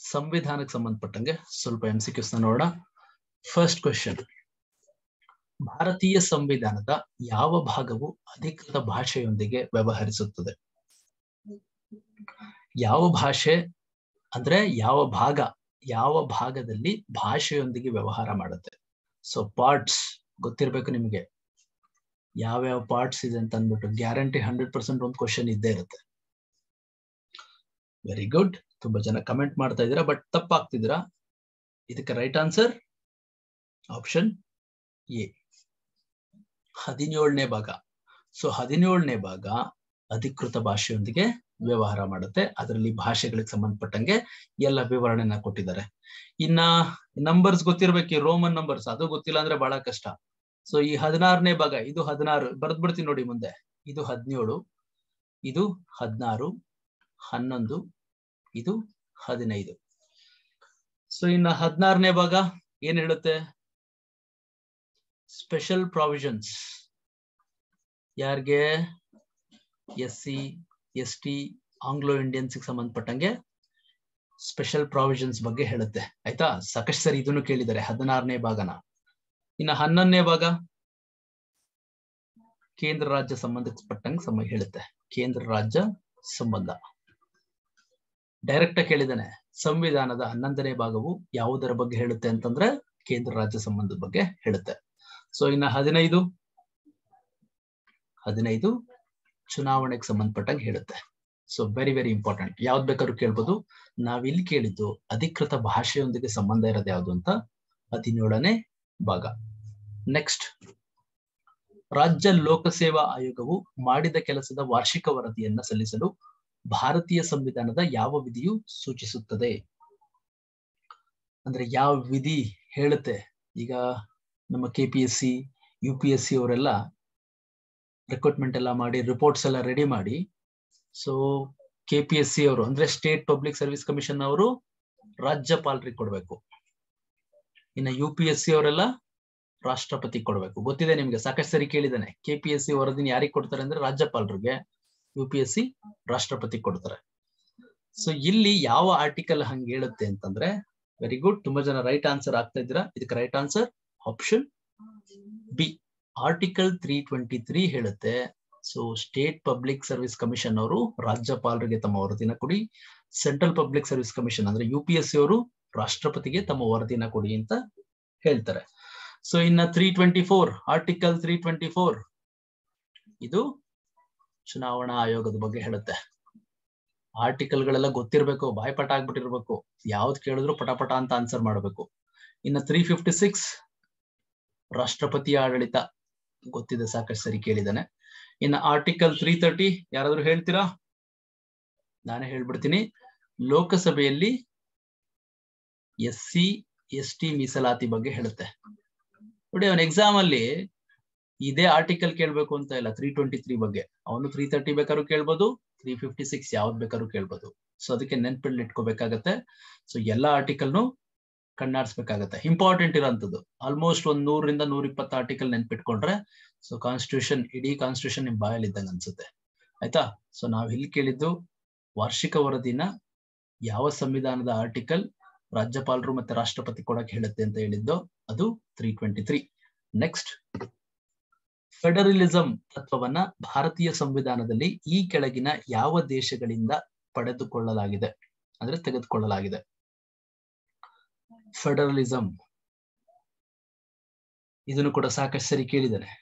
ಸಂವಿಧಾನಕ್ಕೆ ಸಂಬಂಧಪಟ್ಟಂಗೆ ಸ್ವಲ್ಪ ಎಂ ಸಿ ಕ್ಯೂಸ್ ನೋಡೋಣ ಫಸ್ಟ್ ಕ್ವೆಶನ್ ಭಾರತೀಯ ಸಂವಿಧಾನದ ಯಾವ ಭಾಗವು ಅಧಿಕೃತ ಭಾಷೆಯೊಂದಿಗೆ ವ್ಯವಹರಿಸುತ್ತದೆ ಯಾವ ಭಾಷೆ ಅಂದ್ರೆ ಯಾವ ಭಾಗ ಯಾವ ಭಾಗದಲ್ಲಿ ಭಾಷೆಯೊಂದಿಗೆ ವ್ಯವಹಾರ ಮಾಡುತ್ತೆ ಸೊ ಪಾರ್ಟ್ಸ್ ಗೊತ್ತಿರ್ಬೇಕು ನಿಮಗೆ ಯಾವ್ಯಾವ ಪಾರ್ಟ್ಸ್ ಇದೆ ಅಂತ ಅಂದ್ಬಿಟ್ಟು ಗ್ಯಾರಂಟಿ ಹಂಡ್ರೆಡ್ ಪರ್ಸೆಂಟ್ ಒಂದು ಕ್ವಶನ್ ಇದ್ದೇ ಇರುತ್ತೆ ವೆರಿ ಗುಡ್ ತುಂಬಾ ಜನ ಕಮೆಂಟ್ ಮಾಡ್ತಾ ಇದ್ದೀರಾ ಬಟ್ ತಪ್ಪಾಗ್ತಿದ್ದೀರಾ ಇದಕ್ಕೆ ರೈಟ್ ಆನ್ಸರ್ ಆಪ್ಷನ್ ಎ ಹದಿನೇಳನೇ ಭಾಗ ಸೊ ಹದಿನೇಳನೇ ಭಾಗ ಅಧಿಕೃತ ಭಾಷೆಯೊಂದಿಗೆ ವ್ಯವಹಾರ ಮಾಡುತ್ತೆ ಅದರಲ್ಲಿ ಭಾಷೆಗಳಿಗೆ ಸಂಬಂಧಪಟ್ಟಂಗೆ ಎಲ್ಲ ವಿವರಣೆನ ಕೊಟ್ಟಿದ್ದಾರೆ ಇನ್ನ ನಂಬರ್ಸ್ ಗೊತ್ತಿರ್ಬೇಕು ಈ ರೋಮನ್ ನಂಬರ್ಸ್ ಅದು ಗೊತ್ತಿಲ್ಲ ಅಂದ್ರೆ ಬಹಳ ಕಷ್ಟ ಸೊ ಈ ಹದಿನಾರನೇ ಭಾಗ ಇದು ಹದಿನಾರು ಬರ್ದ್ ಬಿಡ್ತೀನಿ ನೋಡಿ ಮುಂದೆ ಇದು ಹದಿನೇಳು ಇದು ಹದಿನಾರು ಹನ್ನೊಂದು ಇದು ಹದಿನೈದು ಸೊ ಇನ್ನ ಹದಿನಾರನೇ ಭಾಗ ಏನ್ ಹೇಳುತ್ತೆ ಸ್ಪೆಷಲ್ ಪ್ರಾವಿಷನ್ಸ್ ಯಾರಿಗೆ S C S T Anglo Indians ಸಂಬಂಧಪಟ್ಟಂಗೆ ಸ್ಪೆಷಲ್ ಪ್ರಾವಿಷನ್ಸ್ ಬಗ್ಗೆ ಹೇಳುತ್ತೆ ಆಯ್ತಾ ಸಾಕಷ್ಟು ಸರಿ ಇದನ್ನು ಕೇಳಿದ್ದಾರೆ ಹದಿನಾರನೇ ಭಾಗನ ಇನ್ನು ಹನ್ನೊಂದನೇ ಭಾಗ ಕೇಂದ್ರ ರಾಜ್ಯ ಸಂಬಂಧಪಟ್ಟಂಗೆ ಸಮ ಹೇಳುತ್ತೆ ಕೇಂದ್ರ ರಾಜ್ಯ ಸಂಬಂಧ ಡೈರೆಕ್ಟ್ ಆಗಿ ಹೇಳಿದ್ದಾನೆ ಸಂವಿಧಾನದ ಹನ್ನೊಂದನೇ ಭಾಗವು ಯಾವುದರ ಬಗ್ಗೆ ಹೇಳುತ್ತೆ ಅಂತಂದ್ರೆ ಕೇಂದ್ರ ರಾಜ್ಯ ಸಂಬಂಧದ ಬಗ್ಗೆ ಹೇಳುತ್ತೆ ಸೊ ಇನ್ನ ಹದಿನೈದು ಹದಿನೈದು ಚುನಾವಣೆಗೆ ಸಂಬಂಧಪಟ್ಟಂಗೆ ಹೇಳುತ್ತೆ ಸೊ ವೆರಿ ವೆರಿ ಇಂಪಾರ್ಟೆಂಟ್ ಯಾವ್ದು ಬೇಕಾದ್ರೂ ಕೇಳ್ಬೋದು ನಾವಿಲ್ಲಿ ಕೇಳಿದ್ದು ಅಧಿಕೃತ ಭಾಷೆಯೊಂದಿಗೆ ಸಂಬಂಧ ಇರೋದು ಯಾವುದು ಅಂತ ಹದಿನೇಳನೇ ಭಾಗ ನೆಕ್ಸ್ಟ್ ರಾಜ್ಯ ಲೋಕಸೇವಾ ಆಯೋಗವು ಮಾಡಿದ ಕೆಲಸದ ವಾರ್ಷಿಕ ವರದಿಯನ್ನ ಸಲ್ಲಿಸಲು ಭಾರತೀಯ ಸಂವಿಧಾನದ ಯಾವ ವಿಧಿಯು ಸೂಚಿಸುತ್ತದೆ ಅಂದ್ರೆ ಯಾವ ವಿಧಿ ಹೇಳುತ್ತೆ ಈಗ ನಮ್ಮ K P S C U P S C ಅವರೆಲ್ಲ ರಿಕ್ರೂಟ್ಮೆಂಟ್ ಎಲ್ಲ ಮಾಡಿ ರಿಪೋರ್ಟ್ಸ್ ಎಲ್ಲ ರೆಡಿ ಮಾಡಿ so K P S C ಅವರು ಅಂದ್ರೆ ಸ್ಟೇಟ್ ಪಬ್ಲಿಕ್ ಸರ್ವಿಸ್ ಕಮಿಷನ್ ಅವರು ರಾಜ್ಯಪಾಲರಿಗೆ ಕೊಡ್ಬೇಕು ಇನ್ನು ಯು ಪಿ ಎಸ್ ಸಿ ಅವರೆಲ್ಲ ರಾಷ್ಟ್ರಪತಿ ಕೊಡ್ಬೇಕು ಗೊತ್ತಿದೆ ನಿಮ್ಗೆ ಸಾಕಷ್ಟು ಸರಿ ಕೇಳಿದ್ದಾನೆ ಕೆ ಪಿ ಎಸ್ ಸಿ ವರದಿನ ಯಾರಿಗೆ ಕೊಡ್ತಾರೆ ಅಂದ್ರೆ ರಾಜ್ಯಪಾಲರಿಗೆ ಯು ಪಿ ಎಸ್ ಸಿ ರಾಷ್ಟ್ರಪತಿ ಕೊಡ್ತಾರೆ ಸೊ ಇಲ್ಲಿ ಯಾವ ಆರ್ಟಿಕಲ್ ಹಂಗೆ ಹೇಳುತ್ತೆ ಅಂತಂದ್ರೆ ವೆರಿ ಗುಡ್ ತುಂಬಾ ಜನ ರೈಟ್ ಆನ್ಸರ್ ಆಗ್ತಾ ಇದ್ದೀರಾ ಇದಕ್ಕೆ right answer option B article three twenty three ಹೇಳುತ್ತೆ so state public service commission ಅವರು ರಾಜ್ಯಪಾಲರಿಗೆ ತಮ್ಮ ವರದಿನ ಕೊಡಿ ಸೆಂಟ್ರಲ್ ಪಬ್ಲಿಕ್ ಸರ್ವಿಸ್ ಕಮಿಷನ್ ಅಂದ್ರೆ ಯು ಪಿ ಎಸ್ ಸಿ ಅವರು ರಾಷ್ಟ್ರಪತಿಗೆ ತಮ್ಮ ವರದಿನ ಕೊಡಿ ಅಂತ ಹೇಳ್ತಾರೆ ಸೊ ಇನ್ನ three twenty four article three twenty four ಇದು ಚುನಾವಣಾ ಆಯೋಗದ ಬಗ್ಗೆ ಹೇಳುತ್ತೆ ಆರ್ಟಿಕಲ್ ಗಳೆಲ್ಲ ಗೊತ್ತಿರ್ಬೇಕು ಬಾಯ್ಪಟ ಆಗ್ಬಿಟ್ಟಿರ್ಬೇಕು ಯಾವ್ದು ಕೇಳಿದ್ರು ಪಟಪಟ ಅಂತ ಆನ್ಸರ್ ಮಾಡಬೇಕು ಇನ್ನ ತ್ರೀ ಫಿಫ್ಟಿ ಸಿಕ್ಸ್ ರಾಷ್ಟ್ರಪತಿ ಆಡಳಿತ ಗೊತ್ತಿದೆ ಸಾಕಷ್ಟು ಸರಿ ಕೇಳಿದಾನೆ ಇನ್ನು ಆರ್ಟಿಕಲ್ ತ್ರೀ ತರ್ಟಿ ಯಾರಾದ್ರೂ ಹೇಳ್ತೀರಾ ನಾನೇ ಹೇಳ್ಬಿಡ್ತೀನಿ ಲೋಕಸಭೆಯಲ್ಲಿ ಎಸ್ ಸಿ ಎಸ್ ಟಿ ಮೀಸಲಾತಿ ಬಗ್ಗೆ ಹೇಳುತ್ತೆ ನೋಡಿ ಅವನ ಎಕ್ಸಾಮ್ ಅಲ್ಲಿ ಇದೇ ಆರ್ಟಿಕಲ್ ಕೇಳ್ಬೇಕು ಅಂತ ಇಲ್ಲ ತ್ರೀ ಟ್ವೆಂಟಿ ತ್ರೀ ಬಗ್ಗೆ ಅವನು ತ್ರೀ ತರ್ಟಿ ಬೇಕಾದ್ರೂ ಕೇಳ್ಬೋದು ತ್ರೀ ಫಿಫ್ಟಿ ಸಿಕ್ಸ್ ಯಾವ್ದು ಬೇಕಾದ್ರೂ ಕೇಳ್ಬೋದು ಸೊ ಅದಕ್ಕೆ ನೆನ್ಪಲ್ಲಿ ಇಟ್ಕೋಬೇಕಾಗತ್ತೆ ಸೊ ಎಲ್ಲಾ ಆರ್ಟಿಕಲ್ನು ಕಣ್ಣಾಡ್ಸ್ಬೇಕಾಗತ್ತೆ ಇಂಪಾರ್ಟೆಂಟ್ ಇರೋಂಥದ್ದು ಆಲ್ಮೋಸ್ಟ್ ಒಂದ್ ನೂರಿಂದ ನೂರ ಇಪ್ಪತ್ತು ಆರ್ಟಿಕಲ್ ನೆನ್ಪಿಟ್ಕೊಂಡ್ರೆ ಸೊ ಕಾನ್ಸ್ಟಿಟ್ಯೂಷನ್ ಇಡೀ ಕಾನ್ಸ್ಟಿಟ್ಯೂಷನ್ ನಿಮ್ ಬಾಯಲ್ಲಿ ಇದ್ದಂಗೆ ಅನ್ಸುತ್ತೆ ಆಯ್ತಾ ಸೊ ನಾವ್ ಇಲ್ಲಿ ಕೇಳಿದ್ದು ವಾರ್ಷಿಕ ವರದಿನ ಯಾವ ಸಂವಿಧಾನದ ಆರ್ಟಿಕಲ್ ರಾಜ್ಯಪಾಲರು ಮತ್ತೆ ರಾಷ್ಟ್ರಪತಿ ಕೊಡಕ್ ಹೇಳುತ್ತೆ ಅಂತ ಹೇಳಿದ್ದು ಅದು three twenty three next federalism ತತ್ವವನ್ನ ಭಾರತೀಯ ಸಂವಿಧಾನದಲ್ಲಿ ಈ ಕೆಳಗಿನ ಯಾವ ದೇಶಗಳಿಂದ ಪಡೆದುಕೊಳ್ಳಲಾಗಿದೆ ಅಂದ್ರೆ ತೆಗೆದುಕೊಳ್ಳಲಾಗಿದೆ ಫೆಡರಲಿಸಂ ಇದನ್ನು ಕೂಡ ಸಾಕಷ್ಟು ಸರಿ ಕೇಳಿದ್ದಾನೆ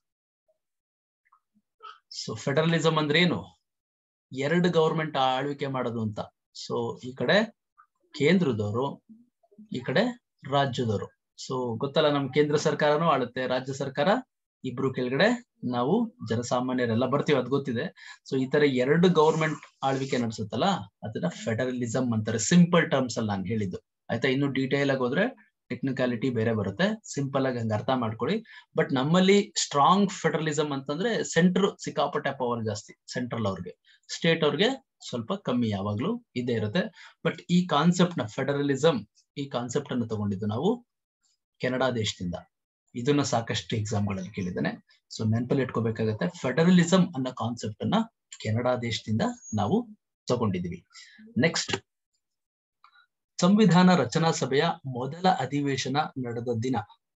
ಸೊ ಫೆಡರಲಿಸಂ ಅಂದ್ರೆ ಏನು ಎರಡು ಗವರ್ಮೆಂಟ್ ಆಳ್ವಿಕೆ ಮಾಡೋದು ಅಂತ ಸೊ ಈ ಕಡೆ ಕೇಂದ್ರದವರು ಈ ಕಡೆ ರಾಜ್ಯದವರು ಸೊ ಗೊತ್ತಲ್ಲ ನಮ್ ಕೇಂದ್ರ ಸರ್ಕಾರನೂ ಆಳುತ್ತೆ ರಾಜ್ಯ ಸರ್ಕಾರ ಇಬ್ರು ಕೆಳಗಡೆ ನಾವು ಜನಸಾಮಾನ್ಯರೆಲ್ಲ ಬರ್ತೀವಿ ಅದ್ ಗೊತ್ತಿದೆ ಸೊ ಈ ತರ ಎರಡು ಗವರ್ಮೆಂಟ್ ಆಳ್ವಿಕೆ ನಡೆಸುತ್ತಲ್ಲ ಅದನ್ನ ಫೆಡರಲಿಸಂ ಅಂತಾರೆ ಸಿಂಪಲ್ ಟರ್ಮ್ಸ್ ಅಲ್ಲಿ ನಾನು ಹೇಳಿದ್ದು ಆಯ್ತಾ ಇನ್ನು ಡೀಟೇಲ್ ಆಗಿ ಹೋದ್ರೆ ಟೆಕ್ನಿಕಾಲಿಟಿ ಬೇರೆ ಬರುತ್ತೆ ಸಿಂಪಲ್ ಆಗಿ ಹಂಗ ಅರ್ಥ ಮಾಡ್ಕೊಳ್ಳಿ ಬಟ್ ನಮ್ಮಲ್ಲಿ ಸ್ಟ್ರಾಂಗ್ ಫೆಡರಲಿಸಂ ಅಂತಂದ್ರೆ ಸೆಂಟ್ರ್ ಸಿಕ್ಕಾಪಟ್ಟೆ ಪವರ್ ಜಾಸ್ತಿ ಸೆಂಟ್ರಲ್ ಅವ್ರಿಗೆ ಸ್ಟೇಟ್ ಅವ್ರಿಗೆ ಸ್ವಲ್ಪ ಕಮ್ಮಿ ಯಾವಾಗ್ಲೂ ಇದೇ ಇರುತ್ತೆ ಬಟ್ ಈ ಕಾನ್ಸೆಪ್ಟ್ ನ ಫೆಡರಲಿಸಂ ಈ ಕಾನ್ಸೆಪ್ಟ್ ಅನ್ನು ತಗೊಂಡಿದ್ದು ನಾವು ಕೆನಡಾ ದೇಶದಿಂದ ಇದನ್ನ ಸಾಕಷ್ಟು ಎಕ್ಸಾಮ್ ಗಳಲ್ಲಿ ಕೇಳಿದ್ದಾನೆ ಸೊ ನೆನಪಲ್ಲಿ ಇಟ್ಕೋಬೇಕಾಗತ್ತೆ ಫೆಡರಲಿಸಂ ಅನ್ನೋ ಕಾನ್ಸೆಪ್ಟ್ ಅನ್ನ ಕೆನಡಾ ದೇಶದಿಂದ ನಾವು ತಗೊಂಡಿದೀವಿ ನೆಕ್ಸ್ಟ್ ಸಂವಿಧಾನ ರಚನಾ ಸಭೆಯ ಮೊದಲ ಅಧಿವೇಶನ ನಡೆದ ದಿನ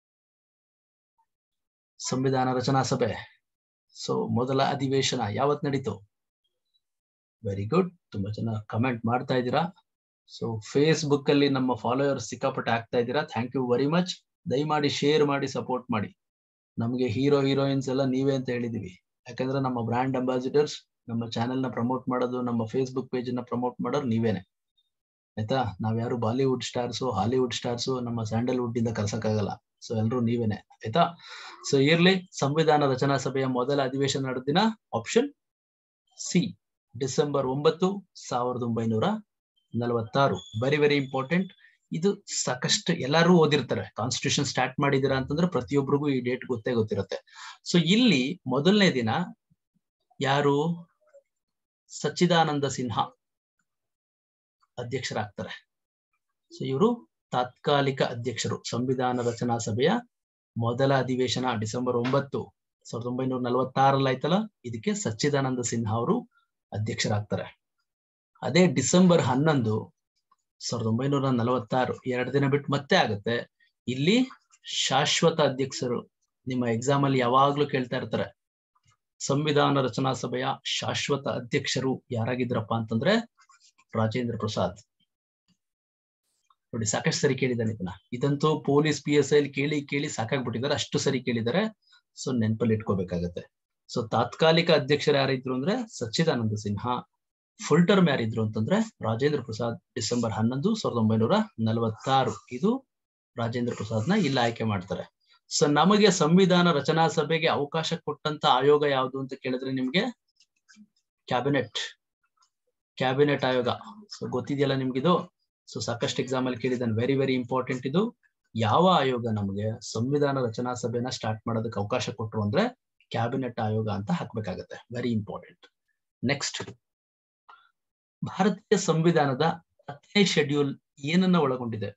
ಸಂವಿಧಾನ ರಚನಾ ಸಭೆ ಸೊ ಮೊದಲ ಅಧಿವೇಶನ ಯಾವತ್ ನಡೀತು ವೆರಿ ಗುಡ್ ತುಂಬಾ ಜನ ಕಮೆಂಟ್ ಮಾಡ್ತಾ ಇದ್ದೀರಾ ಸೊ ಫೇಸ್ಬುಕ್ ಅಲ್ಲಿ ನಮ್ಮ ಫಾಲೋವರ್ಸ್ ಸಿಕ್ಕಾಪಟ್ಟೆ ಆಗ್ತಾ ಇದ್ದೀರಾ ಥ್ಯಾಂಕ್ ಯು ವೆರಿ ಮಚ್ ದಯಮಾಡಿ ಶೇರ್ ಮಾಡಿ ಸಪೋರ್ಟ್ ಮಾಡಿ ನಮಗೆ ಹೀರೋ ಹೀರೋಯಿನ್ಸ್ ಎಲ್ಲ ನೀವೇ ಅಂತ ಹೇಳಿದೀವಿ ಯಾಕಂದ್ರೆ ನಮ್ಮ ಬ್ರ್ಯಾಂಡ್ ಅಂಬಾಸಿಡರ್ಸ್ ನಮ್ಮ ಚಾನೆಲ್ ನ ಪ್ರಮೋಟ್ ಮಾಡೋದು ನಮ್ಮ ಫೇಸ್ಬುಕ್ ಪೇಜ್ ನ ಪ್ರಮೋಟ್ ಮಾಡೋರು ನೀವೇನೆ ಆಯ್ತಾ ನಾವ್ ಯಾರು ಬಾಲಿವುಡ್ ಸ್ಟಾರ್ಸು ಹಾಲಿವುಡ್ ಸ್ಟಾರ್ಸು ನಮ್ಮ ಸ್ಯಾಂಡಲ್ವುಡ್ ಇಂದ ಕರ್ಸಕ್ಕಾಗಲ್ಲ ಸೊ ಎಲ್ರು ನೀವೇನೆ ಆಯ್ತಾ ಸೊ ಇರ್ಲಿ ಸಂವಿಧಾನ ರಚನಾ ಸಭೆಯ ಮೊದಲ ಅಧಿವೇಶನ ನಡೆದ ದಿನ ಆಪ್ಷನ್ ಸಿ ಡಿಸೆಂಬರ್ ಒಂಬತ್ತು ಸಾವಿರದ ಒಂಬೈನೂರ ನಲವತ್ತಾರು ವೆರಿ ವೆರಿ ಇಂಪಾರ್ಟೆಂಟ್ ಇದು ಸಾಕಷ್ಟು ಎಲ್ಲರೂ ಓದಿರ್ತಾರೆ ಕಾನ್ಸ್ಟಿಟ್ಯೂಷನ್ ಸ್ಟಾರ್ಟ್ ಮಾಡಿದಿರಾ ಅಂತಂದ್ರೆ ಪ್ರತಿಯೊಬ್ಬರಿಗೂ ಈ ಡೇಟ್ ಗೊತ್ತೇ ಗೊತ್ತಿರುತ್ತೆ ಸೊ ಇಲ್ಲಿ ಮೊದಲನೇ ದಿನ ಯಾರು ಸಚ್ಚಿದಾನಂದ ಸಿನ್ಹಾ ಅಧ್ಯಕ್ಷರಾಗ್ತಾರೆ ಸೊ ಇವರು ತಾತ್ಕಾಲಿಕ ಅಧ್ಯಕ್ಷರು ಸಂವಿಧಾನ ರಚನಾ ಸಭೆಯ ಮೊದಲ ಅಧಿವೇಶನ ಡಿಸೆಂಬರ್ ಒಂಬತ್ತು ಸಾವಿರದ ಒಂಬೈನೂರ ನಲವತ್ತಾರಲ್ಲಿ ಆಯ್ತಲ್ಲ ಇದಕ್ಕೆ ಸಚ್ಚಿದಾನಂದ ಸಿನ್ಹಾ ಅವರು ಅಧ್ಯಕ್ಷರಾಗ್ತಾರೆ ಅದೇ ಡಿಸೆಂಬರ್ ಹನ್ನೊಂದು ಸಾವಿರದ ಒಂಬೈನೂರ ನಲವತ್ತಾರು ಎರಡು ದಿನ ಬಿಟ್ಟು ಮತ್ತೆ ಆಗುತ್ತೆ ಇಲ್ಲಿ ಶಾಶ್ವತ ಅಧ್ಯಕ್ಷರು ನಿಮ್ಮ ಎಕ್ಸಾಮ್ ಅಲ್ಲಿ ಯಾವಾಗ್ಲೂ ಕೇಳ್ತಾ ಇರ್ತಾರೆ ಸಂವಿಧಾನ ರಚನಾ ಸಭೆಯ ಶಾಶ್ವತ ಅಧ್ಯಕ್ಷರು ಯಾರಾಗಿದ್ರಪ್ಪ ಅಂತಂದ್ರೆ ರಾಜೇಂದ್ರ ಪ್ರಸಾದ್ ನೋಡಿ ಸಾಕಷ್ಟು ಸರಿ ಕೇಳಿದ್ದಾನೆ ಇದನ್ನ ಇದಂತೂ ಪೊಲೀಸ್ ಪಿ ಎಸ್ ಐ ಕೇಳಿ ಕೇಳಿ ಸಾಕಾಗ್ಬಿಟ್ಟಿದ್ದಾರೆ ಅಷ್ಟು ಸರಿ ಕೇಳಿದ್ದಾರೆ ಸೊ ನೆನಪಲ್ಲಿ ಇಟ್ಕೋಬೇಕಾಗತ್ತೆ ಸೊ ತಾತ್ಕಾಲಿಕ ಅಧ್ಯಕ್ಷರು ಯಾರಿದ್ರು ಅಂದ್ರೆ ಸಚ್ಚಿದಾನಂದ ಸಿನ್ಹಾ ಫುಲ್ ಟರ್ಮ್ ಯಾರಿದ್ರು ಅಂತಂದ್ರೆ ರಾಜೇಂದ್ರ ಪ್ರಸಾದ್ ಡಿಸೆಂಬರ್ ಹನ್ನೊಂದು ಸಾವಿರದ ಒಂಬೈನೂರ ನಲವತ್ತಾರು ಇದು ರಾಜೇಂದ್ರ ಪ್ರಸಾದ್ನ ಇಲ್ಲ ಆಯ್ಕೆ ಮಾಡ್ತಾರೆ ಸೊ ನಮಗೆ ಸಂವಿಧಾನ ರಚನಾ ಸಭೆಗೆ ಅವಕಾಶ ಕೊಟ್ಟಂತ ಆಯೋಗ ಯಾವುದು ಅಂತ ಕೇಳಿದ್ರೆ ನಿಮ್ಗೆ ಕ್ಯಾಬಿನೆಟ್ ಕ್ಯಾಬಿನೆಟ್ ಆಯೋಗ ಸೊ ಗೊತ್ತಿದೆಯಲ್ಲ ನಿಮ್ಗಿದು ಸೊ ಸಾಕಷ್ಟು ಎಕ್ಸಾಮ್ ಅಲ್ಲಿ ಕೇಳಿದ್ದಾನೆ ವೆರಿ ವೆರಿ ಇಂಪಾರ್ಟೆಂಟ್ ಇದು ಯಾವ ಆಯೋಗ ನಮಗೆ ಸಂವಿಧಾನ ರಚನಾ ಸಭೆನ ಸ್ಟಾರ್ಟ್ ಮಾಡೋದಕ್ಕೆ ಅವಕಾಶ ಕೊಟ್ಟರು ಅಂದ್ರೆ ಕ್ಯಾಬಿನೆಟ್ ಆಯೋಗ ಅಂತ ಹಾಕ್ಬೇಕಾಗತ್ತೆ ವೆರಿ ಇಂಪಾರ್ಟೆಂಟ್ ನೆಕ್ಸ್ಟ್ ಭಾರತೀಯ ಸಂವಿಧಾನದ ಹತ್ತನೇ ಶೆಡ್ಯೂಲ್ ಏನನ್ನ ಒಳಗೊಂಡಿದೆ